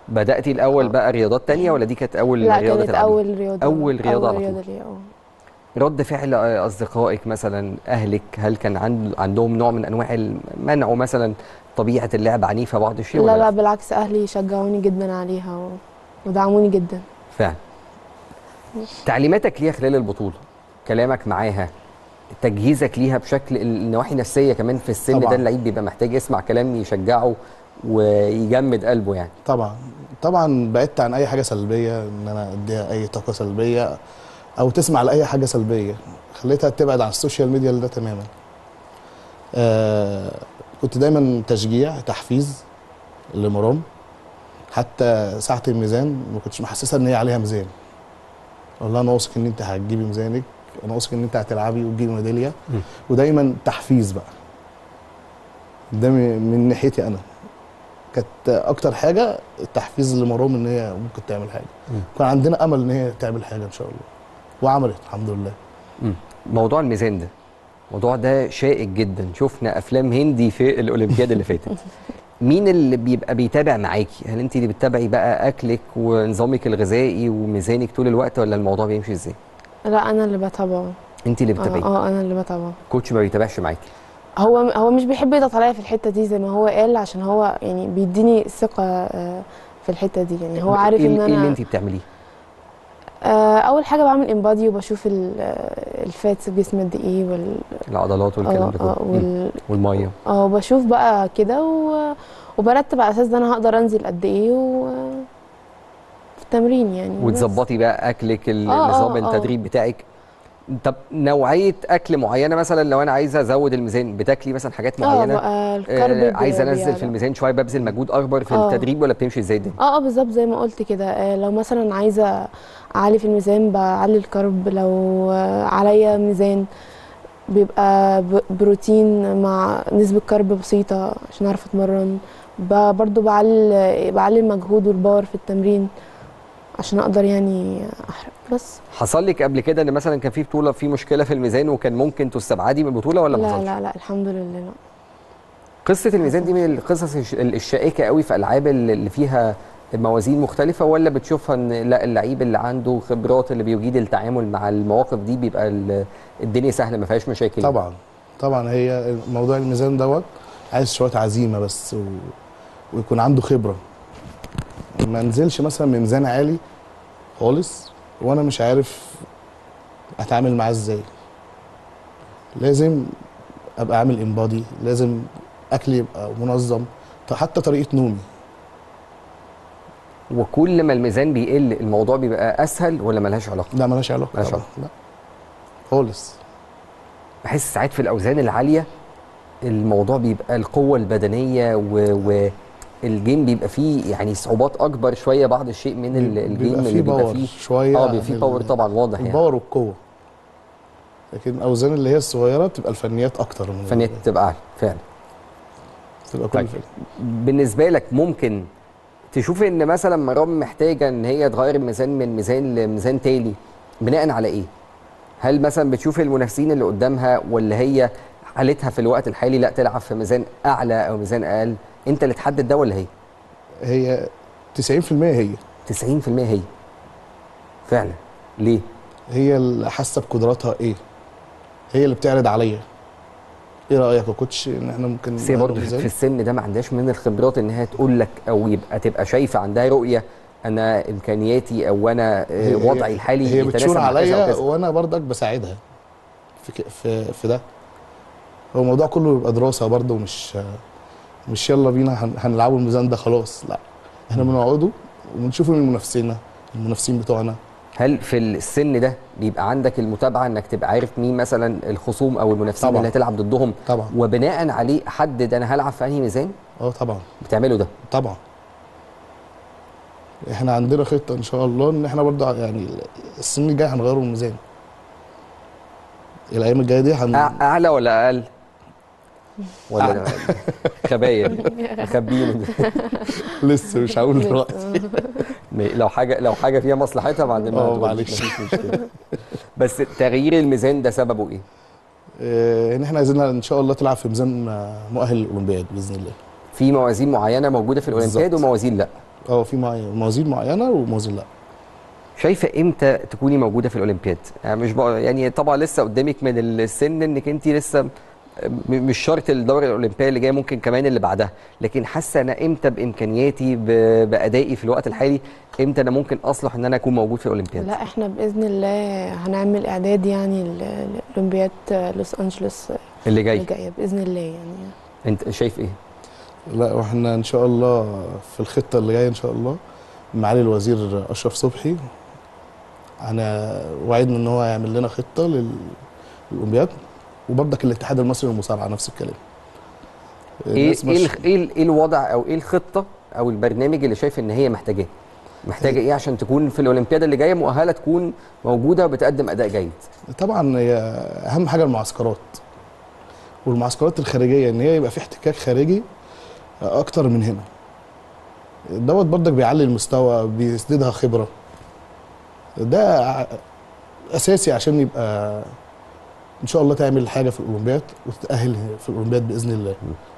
بداتي الاول آه. بقى رياضات تانية ولا دي كانت اول لا رياضه كانت تلعبيها؟ اول رياضه أول رياضة على اول طول. رياضه ليا اه رد فعل اصدقائك مثلا اهلك هل كان عند عندهم نوع من انواع المنع مثلا طبيعه اللعب عنيفه بعض الشيء لا ولا لا بالعكس اهلي شجعوني جدا عليها و... ودعموني جدا فعلا تعليماتك ليها خلال البطوله كلامك معاها تجهيزك ليها بشكل النواحي النفسيه كمان في السن طبعاً. ده اللعيب بيبقى محتاج يسمع كلام يشجعه ويجمد قلبه يعني طبعا طبعا بعدت عن اي حاجه سلبيه ان انا اديها اي طاقه سلبيه او تسمع لاي حاجه سلبيه خليتها تبعد عن السوشيال ميديا ده تماما آه كنت دايما تشجيع تحفيز لمرام حتى ساعه الميزان ما كنتش محسسها ان هي عليها ميزان اقول لها انا واثق ان انت هتجيبي ميزانك انا واثق ان انت هتلعبي وتجيبي ميداليه مم. ودايما تحفيز بقى ده من من ناحيتي انا كانت اكتر حاجه التحفيز لمرام ان هي ممكن تعمل حاجه مم. كان عندنا امل ان هي تعمل حاجه ان شاء الله وعملت الحمد لله مم. موضوع الميزان ده الموضوع ده شائك جدا شفنا افلام هندي في الاولمبياد اللي فاتت مين اللي بيبقى بيتابع معاكي هل انت اللي بتتابعي بقى اكلك ونظامك الغذائي وميزانك طول الوقت ولا الموضوع بيمشي ازاي لا انا اللي بتابعه انت اللي اه بتتابعي آه، انا اللي بتابعه كوتش ما بيتابعش معاكي هو هو مش بيحب يضغط عليا في الحته دي زي ما هو قال عشان هو يعني بيديني الثقه آه، في الحته دي يعني هو عارف ايه ان ايه اللي انا انت بتعمليه آه، اول حاجه بعمل انبادي وبشوف ال- آه، الفاتس في جسمي قد ايه وال العضلات والكلام اه ده كله اه مم. وال والميه اه بشوف بقى كده و... وبرتب على اساس ده انا هقدر انزل قد ايه و... في التمرين يعني بس. وتظبطي بقى اكلك ال- آه، نظام آه، آه. التدريب بتاعك طب نوعيه اكل معينه مثلا لو انا عايزه ازود الميزان بتاكلي مثلا حاجات اه معينه بقى الكارب آه عايزه بي- انزل في بيعلى. الميزان شويه ببذل مجهود اكبر في آه. التدريب ولا بتمشي ازاي الدنيا اه اه بالظبط زي ما قلت كده آه لو مثلا عايزه اعلي في الميزان بعلي الكرب لو آه عليا ميزان بيبقى ب- بروتين مع نسبة كرب بسيطة عشان اعرف اتمرن ب- برضو بعلي بعلي المجهود والباور في التمرين عشان اقدر يعني احرق بس حصل لك قبل كده ان مثلا كان في بطوله في مشكله في الميزان وكان ممكن تستبعدي من البطوله ولا ما لا حصلش لا لا الحمد لله لا قصه الميزان دي من القصص الش- الشائكه قوي في العاب اللي اللي فيها موازين مختلفه ولا بتشوفها ان لا اللعيب اللي عنده خبرات اللي بيجيد التعامل مع المواقف دي بيبقى ال- الدنيا سهله ما فيهاش مشاكل طبعا طبعا هي موضوع الميزان دوت عايز شويه عزيمه بس و... ويكون عنده خبره ما انزلش مثلا من ميزان عالي خالص وانا مش عارف اتعامل معاه ازاي لازم ابقى عامل انبادي لازم اكلي يبقى منظم ط- حتى طريقه نومي وكل ما الميزان بيقل الموضوع بيبقى اسهل ولا ملهاش علاقه لا ملهاش علاقه ملهاش طبعا لا خالص بحس ساعات في الاوزان العاليه الموضوع بيبقى القوه البدنيه و, والجيم بيبقى فيه يعني صعوبات اكبر شويه بعض الشيء من ال- الجيم بيبقى اللي فيه بيبقى باور فيه شويه اه عن بيبقى فيه ال- باور طبعا واضح يعني الباور والقوه لكن الاوزان اللي هي الصغيره بتبقى الفنيات اكتر من فنيت تبقى اعلى فعلا تبقى كل طيب. فن. بالنسبه لك ممكن تشوف ان مثلا مرام محتاجه ان هي تغير الميزان من ميزان لميزان تاني بناء على ايه؟ هل مثلا بتشوف المنافسين اللي قدامها ولا هي حالتها في الوقت الحالي لا تلعب في ميزان اعلى او ميزان اقل؟ انت اللي تحدد ده ولا هي؟ هي 90% هي 90% هي فعلا ليه؟ هي اللي حاسه بقدراتها ايه هي اللي بتعرض عليا ايه رايك يا كوتش ان احنا ممكن بس هي نغير برضه الميزان؟ في السن ده ما عندهاش من الخبرات ان هي تقول لك او يبقى تبقى شايفه عندها رؤيه انا امكانياتي او انا آه، هي- وضعي الحالي هي يتناسب بتشور مع كذا عليا وكذا. وانا برضك بساعدها في ك- في في ده هو الموضوع كله بيبقى دراسه برضه مش مش يلا بينا هن- هنلعبوا الميزان ده خلاص لا احنا بنقعدوا وبنشوفوا من منافسينا المنافسين بتوعنا هل في السن ده بيبقى عندك المتابعه انك تبقى عارف مين مثلا الخصوم او المنافسين طبعا. اللي هتلعب ضدهم طبعا وبناء عليه حدد انا هلعب في انهي ميزان اه طبعا بتعملوا ده طبعا احنا عندنا خطه ان شاء الله ان احنا برضه يعني السنين الجايه هنغيروا الميزان الايام الجايه دي هن... أع- اعلى ولا اقل ولا خبايا دي مخبيين دي. لسه مش هقول دلوقتي لو حاجه لو حاجه فيها مصلحتها بعد ما اه، تقول، معلش. مفيش مشكلة. بس تغيير الميزان ده سببه ايه اه، ان احنا عايزينها ان شاء الله تلعب في ميزان اه، مؤهل للاولمبياد باذن الله في موازين معينه موجوده في الاولمبياد بالظبط. وموازين لا اه في معين موازين معينه وموازين لا شايفه امتى تكوني موجوده في الاولمبياد يعني مش بق... يعني طبعا لسه قدامك من السن انك انت لسه م- مش شرط الدوره الاولمبيه اللي جايه ممكن كمان اللي بعدها لكن حاسه انا امتى بامكانياتي ب... بادائي في الوقت الحالي امتى انا ممكن اصلح ان انا اكون موجود في الاولمبياد لا احنا باذن الله هنعمل اعداد يعني ل- لاولمبياد لوس انجلوس اللي جاي اللي جايه باذن الله يعني انت شايف ايه لا واحنا ان شاء الله في الخطه اللي جايه ان شاء الله معالي الوزير اشرف صبحي انا وعدنا ان هو يعمل لنا خطه لل- للاولمبياد وبرضك الاتحاد المصري للمصارعه نفس الكلام ايه الناس ايه مش- الخ- ايه ال- ايه الوضع او ايه الخطه او البرنامج اللي شايف ان هي محتاجاه محتاجه ايه عشان تكون في الاولمبياد اللي جايه مؤهله تكون موجوده وبتقدم اداء جيد طبعا هي اهم حاجه المعسكرات والمعسكرات الخارجيه ان هي يبقى في احتكاك خارجي اكتر من هنا دوت برضك بيعلي المستوى بيسندها خبره ده ع- اساسي عشان يبقى ان شاء الله تعمل حاجه في الاولمبياد وتتاهل في الاولمبياد باذن الله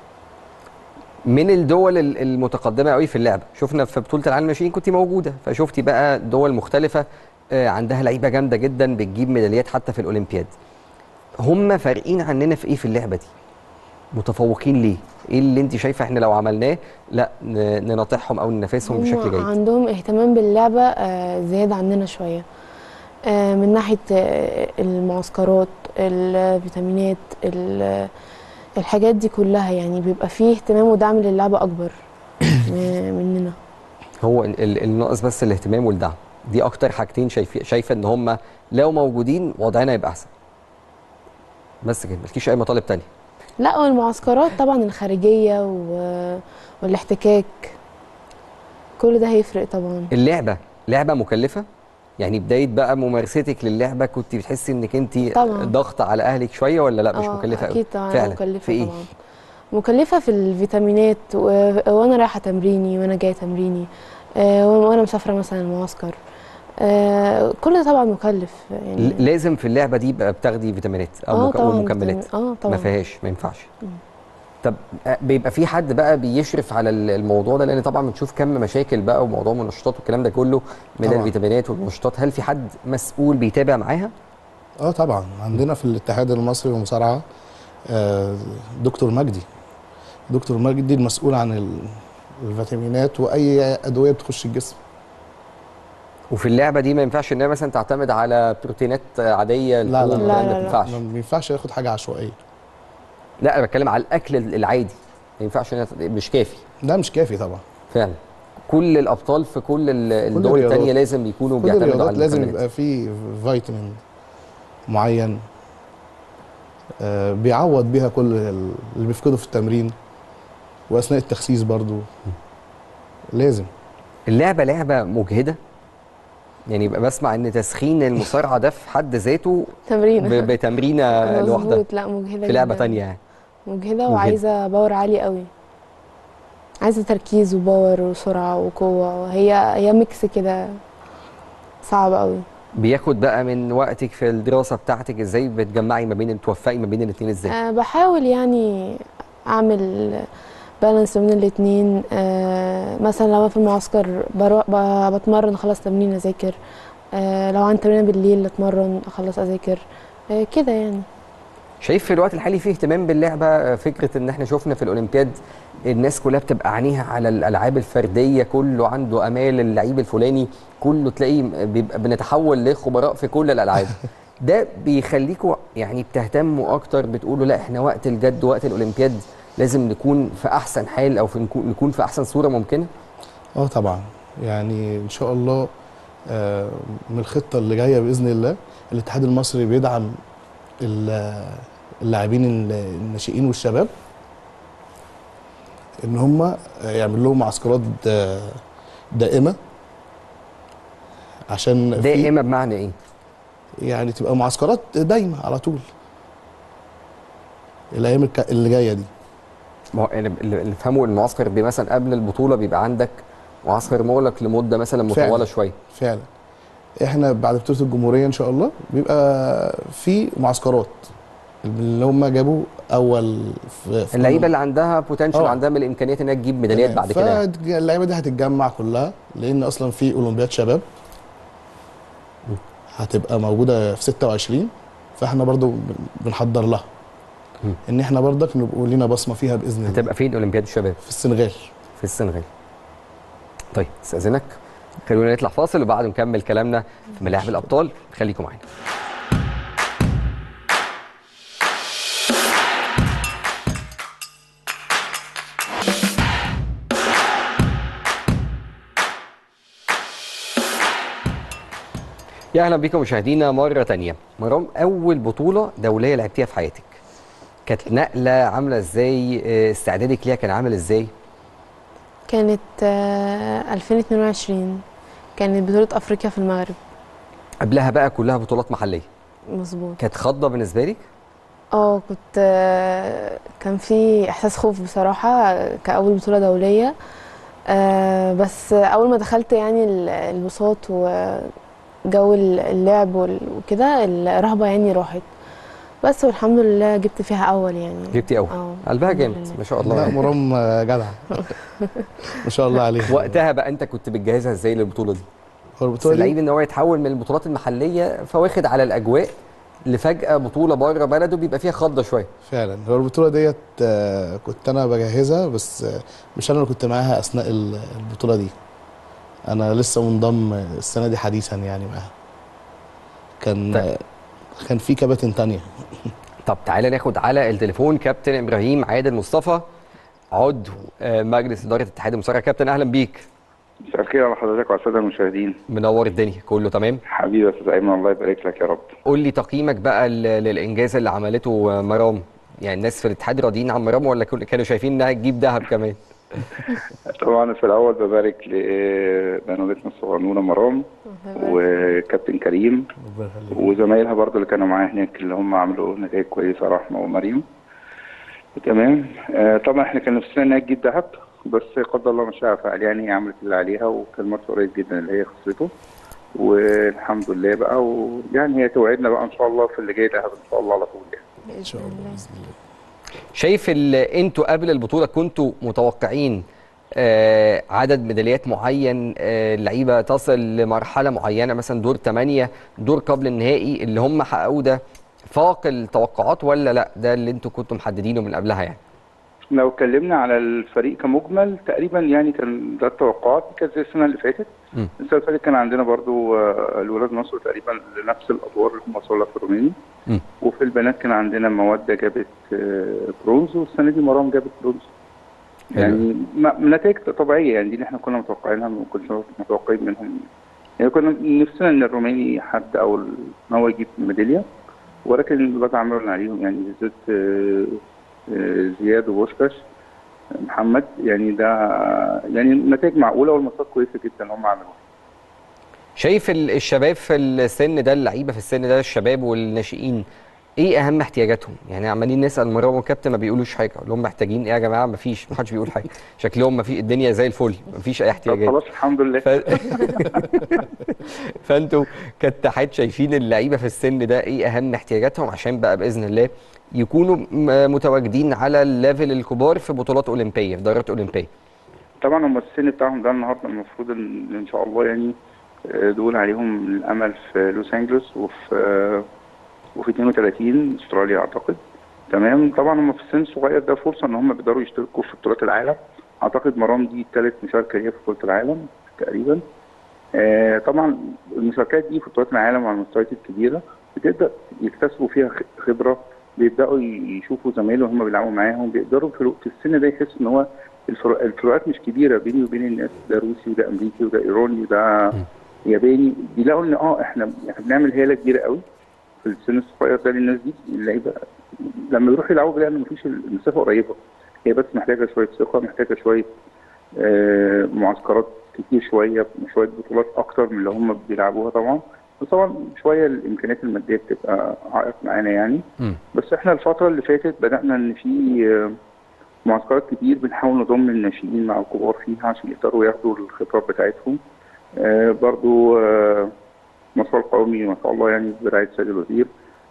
من الدول ال- المتقدمه قوي في اللعبه شفنا في بطوله العالم الناشئين كنت موجوده فشفتي بقى دول مختلفه آه، عندها لعيبه جامده جدا بتجيب ميداليات حتى في الاولمبياد هم فارقين عننا في ايه في اللعبه دي متفوقين ليه ايه اللي انت شايفه احنا لو عملناه لا ن- نناطحهم او ننافسهم هم بشكل جيد عندهم اهتمام باللعبة آه، زيادة عننا شوية آه، من ناحية آه، المعسكرات الفيتامينات ال- الحاجات دي كلها يعني بيبقى فيه اهتمام ودعم للعبة أكبر م- مننا هو ال- ال- الناقص بس الاهتمام والدعم دي اكتر حاجتين شايفه شايفه ان هم لو موجودين وضعنا يبقى احسن بس كده مفيش اي مطالب تانية لا والمعسكرات طبعا الخارجية و- والاحتكاك كل ده هيفرق طبعا اللعبه لعبه مكلفه يعني بدايه بقى ممارستك للعبه كنت بتحسي انك انت طبعا. ضغط على اهلك شويه ولا لا مش آه، مكلفه قوي اكيد طبعا فعلا مكلفه في ايه طبعا مكلفه في الفيتامينات و... وانا رايحه تمريني وانا جايه تمريني آه، وانا مسافره مثلا المعسكر آه، كل ده طبعا مكلف يعني ل- لازم في اللعبه دي بقى بتاخدي فيتامينات او اه مك... طبعا ومكملات فيتامين- اه ما طبعا فيهاش ما ينفعش طب آه، بيبقى في حد بقى بيشرف على ال- الموضوع ده لان طبعا بنشوف كم مشاكل بقى وموضوع المنشطات والكلام ده كله من طبعاً. الفيتامينات والمنشطات هل في حد مسؤول بيتابع معاها اه طبعا عندنا في الاتحاد المصري للمصارعه آه، دكتور مجدي دكتور مجدي المسؤول عن ال- الفيتامينات واي ادويه بتخش الجسم وفي اللعبه دي ما ينفعش ان هي مثلا تعتمد على بروتينات عاديه لا، لا، لحوم لا، والكلام ده لا، ما لا. ينفعش ما ينفعش ياخد حاجه عشوائيه لا انا بتكلم على الاكل العادي ما ينفعش إنها- مش كافي ده مش كافي طبعا فعلا كل الابطال في كل ال- الدول الرياضات. الثانيه لازم يكونوا كل بيعتمدوا على الرياضات لازم المكملات. يبقى فيه فيتامين معين آه، بيعوض بيها كل ال- اللي بيفقده في التمرين واثناء التخسيس برضو لازم اللعبه لعبه مجهده يعني يبقى بسمع ان تسخين المصارعه ده في حد ذاته تمرين ب- بتمرينه لوحدها مظبوط لا مجهده في لعبه جداً. تانية يعني مجهده وعايزه باور عالي قوي عايزه تركيز وباور وسرعه وقوه هي هي ميكس كده صعب قوي بياخد بقى من وقتك في الدراسه بتاعتك ازاي بتجمعي ما بين توفقي ما بين الاثنين ازاي أه بحاول يعني اعمل بالانس بين الاتنين أه مثلا لو أنا في المعسكر بروح ب- بتمرن اخلص تمرين اذاكر أه لو عندي تمرين بالليل اتمرن اخلص اذاكر أه كده يعني شايف في الوقت الحالي فيه اهتمام باللعبه آه، فكره ان احنا شفنا في الاولمبياد الناس كلها بتبقى عينيها على الالعاب الفرديه كله عنده امال اللعيب الفلاني كله تلاقيه بيبقى بنتحول لخبراء في كل الالعاب ده بيخليكوا يعني بتهتموا اكتر بتقولوا لا احنا وقت الجد وقت الاولمبياد لازم نكون في احسن حال او في نكون نكون في احسن صوره ممكنه اه طبعا يعني ان شاء الله آه، من الخطه اللي جايه باذن الله الاتحاد المصري بيدعم ال- اللاعبين ال- الناشئين والشباب ان هم يعمل لهم معسكرات آه، دائمه عشان في- دائما بمعنى ايه؟ يعني تبقى معسكرات دايمه على طول الايام الك- اللي جايه دي ما هو اللي اللي نفهمه المعسكر بي مثلا قبل البطوله بيبقى عندك معسكر مغلق لمده مثلا فعلا. مطوله شويه فعلا احنا بعد بطوله الجمهوريه ان شاء الله بيبقى في معسكرات اللي هم جابوا اول في في اللعيبه اللي عندها بوتنشال آه. عندها من الامكانيات انها تجيب ميداليات بعد كده يعني. فاللعيبه دي هتتجمع كلها لان اصلا في اولمبياد شباب هتبقى موجوده في 26 فاحنا برضو بن- بنحضر لها مم. ان احنا برضك نبقوا لينا بصمه فيها باذن الله هتبقى فين اولمبياد الشباب في السنغال في السنغال طيب استاذنك خلونا نطلع فاصل وبعد نكمل كلامنا في ملاعب الابطال خليكم معانا يا اهلا بكم مشاهدينا مره تانية مرام اول بطوله دوليه لعبتيها في حياتك كانت نقله عامله ازاي آه، استعدادك ليها كان عامل ازاي كانت آه، 2022 كانت بطولة أفريقيا في المغرب قبلها بقى كلها بطولات محليه مظبوط كانت خضه بالنسبه لك اه كنت آه، كان في إحساس خوف بصراحة آه، كأول بطولة دولية آه، بس أول ما دخلت يعني ال- البساط وجو اللعب وال- وكده الرهبة يعني راحت بس والحمد لله جبت فيها أول يعني جبتي اول اه قلبها الحمد جامد لله. ما شاء لا الله مرام آه، جدع ما شاء الله عليه وقتها بقى انت كنت بتجهزها ازاي للبطوله دي هو بس البطوله اللعيب دي ان هو يتحول من البطولات المحليه فواخد على الاجواء لفجاه بطوله بره بلده بيبقى فيها خضه شويه فعلا هو البطوله ديت آه، كنت انا بجهزها بس آه، مش انا اللي كنت معاها اثناء ال- البطوله دي انا لسه منضم السنه دي حديثا يعني معاها كان طيب. آه، كان في كباتن تانية طب تعالى ناخد على التليفون كابتن ابراهيم عادل مصطفى عضو آه، مجلس اداره اتحاد المصارعه كابتن اهلا بيك مساء الخير على حضرتك وعلى الساده المشاهدين منور الدنيا كله تمام حبيبي يا استاذ ايمن الله يبارك لك يا رب قول لي تقييمك بقى ل- للانجاز اللي عملته آه، مرام يعني الناس في الاتحاد راضيين عن مرام ولا كل- كانوا شايفين انها تجيب ذهب كمان طبعا في الاول ببارك لبنوتنا الصغنونه مرام وكابتن كريم وزمايلها برضو اللي كانوا معايا هناك اللي هم عملوا نتائج كويسه رحمه ومريم تمام آه طبعا احنا كان نفسنا انها تجيب ذهب بس قدر الله ما شاء فعل يعني هي عملت اللي عليها وكان ماتش قريب جدا اللي هي خسرته والحمد لله بقى ويعني هي توعدنا بقى ان شاء الله في اللي جاي ذهب ان شاء الله على طول يعني ان شاء الله باذن الله شايف ال- انتوا قبل البطوله كنتوا متوقعين آه، عدد ميداليات معين آه، اللعيبه تصل لمرحله معينه مثلا دور 8 دور قبل النهائي اللي هم حققوه ده فاق التوقعات ولا لا ده اللي انتوا كنتوا محددينه من قبلها يعني لو اتكلمنا على الفريق كمجمل تقريبا يعني كان ده التوقعات كانت زي السنه اللي فاتت مم. السنه اللي فاتت كان عندنا برضو آه، الولاد مصر تقريبا لنفس الادوار اللي هم وصلوا لها في الروماني مم. وفي البنات كان عندنا موده جابت آه، برونز والسنه دي مرام جابت برونز حلو. يعني ما- نتائج طبيعيه يعني دي اللي احنا كنا متوقعينها ما كناش متوقعين منهم يعني كنا نفسنا ان الروماني حد او ال- ان هو يجيب ميداليه ولكن الولاد عملوا عليهم يعني بالذات آه، آه، زياد وبوشكاش محمد يعني ده يعني نتائج معقوله والماتشات كويسه جدا اللي هم عملوها شايف ال- الشباب في السن ده اللعيبه في السن ده الشباب والناشئين ايه اهم احتياجاتهم يعني عمالين نسال مرام والكابتن ما بيقولوش حاجه اقول لهم محتاجين ايه يا جماعه ما فيش ما حدش بيقول حاجه شكلهم ما في الدنيا زي الفل ما فيش اي طب احتياجات خلاص الحمد لله ف... فانتوا كاتحاد شايفين اللعيبه في السن ده ايه اهم احتياجاتهم عشان بقى باذن الله يكونوا م- متواجدين على الليفل الكبار في بطولات اولمبيه في دورات اولمبيه طبعا هم السن بتاعهم ده النهارده المفروض ان ان شاء الله يعني آه، دول عليهم الامل في لوس انجلوس وفي آه، وفي 32 استراليا اعتقد تمام طبعا هم في السن الصغير ده فرصه ان هم بيقدروا يشتركوا في بطولات العالم اعتقد مرام دي ثالث مشاركه ليها في بطوله العالم تقريبا آه طبعا المشاركات دي في بطولات العالم على المستويات الكبيره بتبدا يكتسبوا فيها خ- خبره بيبداوا ي- يشوفوا زمايلهم هم بيلعبوا معاهم بيقدروا في الوقت- في السن ده يحسوا ان هو الفروق- الفروقات مش كبيره بيني وبين الناس ده روسي وده امريكي وده ايراني وده ياباني بيلاقوا ان اه احنا احنا بنعمل هيله كبيره قوي في السن الصغير ده للناس دي اللعيبه لما يروحوا يلعبوا بيلاقوا ان مفيش المسافه قريبه هي بس محتاجه شويه ثقه محتاجه شويه آه، معسكرات كتير شويه شويه بطولات اكتر من اللي هم بيلعبوها طبعا بس طبعا شويه الامكانيات الماديه بتبقى عائق معانا يعني مم. بس احنا الفتره اللي فاتت بدانا ان في آه، معسكرات كتير بنحاول نضم الناشئين مع الكبار فيها عشان يقدروا ياخدوا الخبرات بتاعتهم آه، برضو آه، مشروع القومي ما شاء الله يعني برعايه سيد الوزير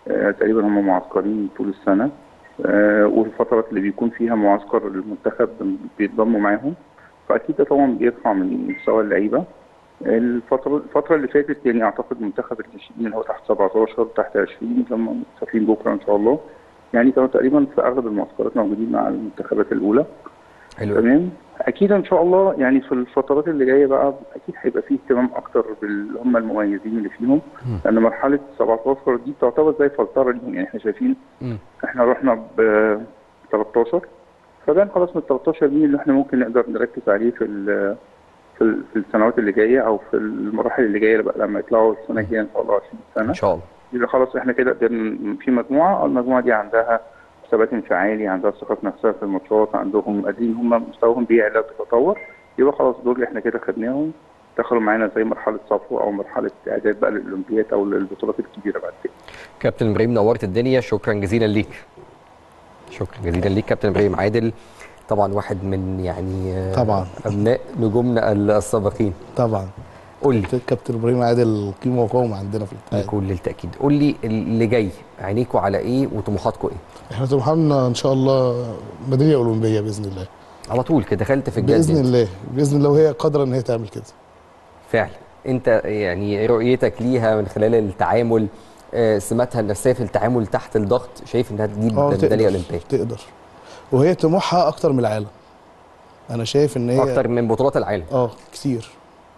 آه، تقريبا هم معسكرين طول السنه آه، والفترات اللي بيكون فيها معسكر المنتخب بيتضموا معاهم فاكيد ده طبعا بيرفع من مستوى اللعيبه الفترة الفترة اللي فاتت يعني أعتقد منتخب الناشئين اللي هو تحت 17 تحت 20 لما مسافرين بكرة إن شاء الله يعني كانوا تقريبا في أغلب المعسكرات موجودين مع المنتخبات الأولى حلو أوي. تمام أكيد إن شاء الله يعني في الفترات اللي جاية بقى أكيد هيبقى فيه اهتمام أكتر باللي هم المميزين اللي فيهم لأن مرحلة 17 دي تعتبر زي فلترة ليهم يعني إحنا شايفين مم. إحنا رحنا ب 13 فده خلاص من 13 دي اللي إحنا ممكن نقدر نركز عليه في ال- في ال- في السنوات اللي جايه او في المراحل اللي جايه بقى لما يطلعوا السنه الجايه ان شاء الله 20 سنه ان شاء الله يبقى خلاص احنا كده قدرنا في مجموعه المجموعه دي عندها ثبات انفعالي عندها ثقه في نفسها في الماتشات عندهم قادرين هم مستواهم بيعلى بيتطور يبقى خلاص دول احنا كده خدناهم دخلوا معانا زي مرحله صفو او مرحله اعداد بقى للاولمبياد او للبطولات الكبيره بعد كده كابتن ابراهيم نورت الدنيا شكرا جزيلا ليك شكرا جزيلا ليك كابتن ابراهيم عادل طبعا واحد من يعني آه، طبعا. ابناء نجومنا السابقين طبعا قول لي كابتن ابراهيم عادل قيمه وقوه عندنا في الاتحاد بكل التاكيد قول لي اللي جاي عينيكوا على ايه وطموحاتكم ايه احنا طموحنا ان شاء الله ميداليه اولمبيه باذن الله على طول كده دخلت في الجد باذن انت. الله باذن الله وهي قادره ان هي تعمل كده فعلا انت يعني رؤيتك ليها من خلال التعامل آه، سماتها النفسيه في التعامل تحت الضغط شايف انها تجيب اه ميداليه تقدر اولمبيه تقدر وهي طموحها اكتر من العالم انا شايف ان هي اكتر من بطولات العالم اه كتير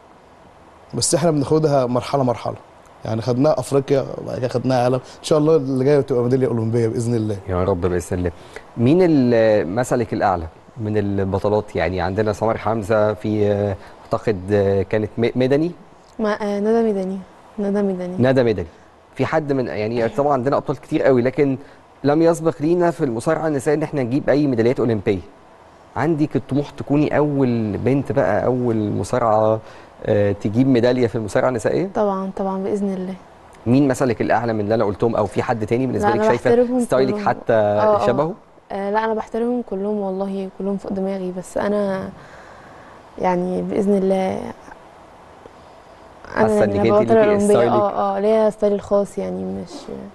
بس احنا بناخدها مرحله مرحله يعني خدناها افريقيا وبعد كده خدناها عالم ان شاء الله اللي جايه تبقى ميداليه اولمبيه باذن الله يا رب باذن الله مين ال- مثلك الاعلى من البطولات يعني عندنا سمر حمزه في آه، اعتقد آه، كانت م- مدني مع آه، ندى ميداني ندى ميداني ندى مدني في حد من يعني طبعا عندنا ابطال كتير قوي لكن لم يسبق لينا في المصارعه النسائيه ان احنا نجيب اي ميداليات اولمبيه عندك الطموح تكوني اول بنت بقى اول مصارعه آه، تجيب ميداليه في المصارعه النسائيه طبعا طبعا باذن الله مين مثلك الاعلى من اللي انا قلتهم او في حد تاني بالنسبه لا، لك أنا شايفه بحترمهم ستايلك كلهم. حتى آه، آه. شبهه آه لا انا بحترمهم كلهم والله كلهم فوق دماغي بس انا يعني باذن الله حاسة إنك يعني أنت بطلة ليكي الأولمبية ستايلك؟ اه اه ليا ستايلي الخاص يعني مش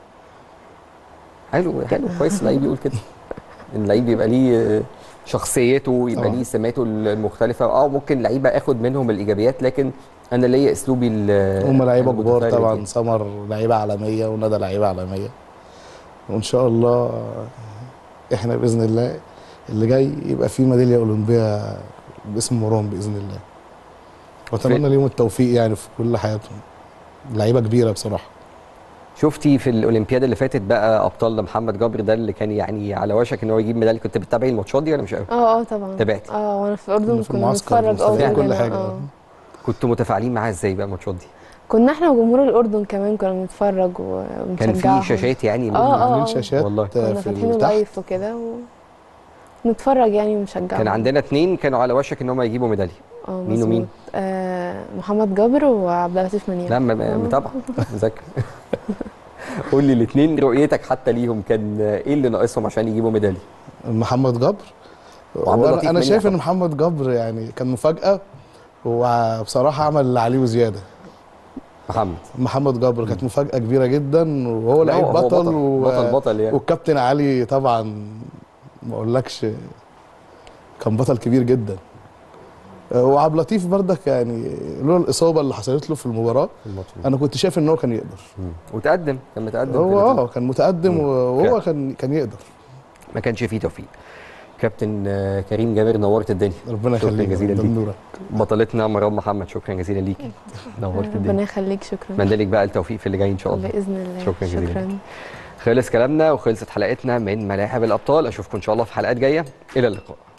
حلو حلو كويس اللعيب يقول كده اللعيب يبقى ليه شخصيته يبقى طبعا. ليه سماته المختلفه اه ممكن لعيبه اخد منهم الايجابيات لكن انا ليا اسلوبي ال- هم لعيبه كبار المتفرد طبعا يعني. سمر لعيبه عالميه وندى لعيبه عالميه وان شاء الله احنا باذن الله اللي جاي يبقى فيه ميداليه اولمبيه باسم مرام باذن الله واتمنى ليهم التوفيق يعني في كل حياتهم لعيبه كبيره بصراحه شفتي في الاولمبياد اللي فاتت بقى ابطال محمد جابر ده اللي كان يعني على وشك ان هو يجيب ميداليه كنت بتتابعي الماتشات دي ولا مش قوي اه اه طبعا تابعتي. اه وانا في الاردن في كنا المعسكر بنتفرج اه مستنيين كل كلنا، حاجه اه كنتوا متفاعلين معاه ازاي بقى الماتشات دي كنا احنا وجمهور الاردن كمان كنا بنتفرج وبنشجعهم كان في شاشات يعني اه اه عاملين اه شاشات والله. كنا في فاتحينه تحت لايف وكده ونتفرج يعني ونشجعهم كان عندنا اتنين كانوا على وشك ان هم يجيبوا ميداليه اه مين ومين؟ مظبوط. آه محمد جابر وعبد اللطيف منير لا م- متابعه مذاكره قول لي الاثنين رؤيتك حتى ليهم كان ايه اللي ناقصهم عشان يجيبوا ميداليه محمد جبر وعبد وأنا- اللطيف انا منيع شايف ان طبعا. محمد جبر يعني كان مفاجاه وبصراحه عمل اللي عليه وزياده محمد محمد جبر كانت مفاجاه كبيره جدا وهو لا، لعيب هو بطل بطل و... بطل بطل يعني والكابتن علي طبعا ما اقولكش كان بطل كبير جدا آه، وعبد اللطيف بردك يعني لولا الاصابه اللي حصلت له في المباراه الماتش ده. انا كنت شايف ان هو كان يقدر مم. وتقدم كان متقدم في هو النتيجة. اه كان متقدم مم. وهو فعلا. كان كان يقدر ما كانش فيه توفيق كابتن آه، كريم جابر نورت الدنيا ربنا شكرا يخليك جزيلا ده ليك نورك بطلتنا مرام محمد شكرا جزيلا ليكي نورت ربنا الدنيا يخليك شكرا اتمنى لك بقى التوفيق في اللي جاي ان شاء الله باذن الله شكرا جزيلا شكرا ليك. خلص كلامنا وخلصت حلقتنا من ملاعب الابطال اشوفكم ان شاء الله في حلقات جايه الى اللقاء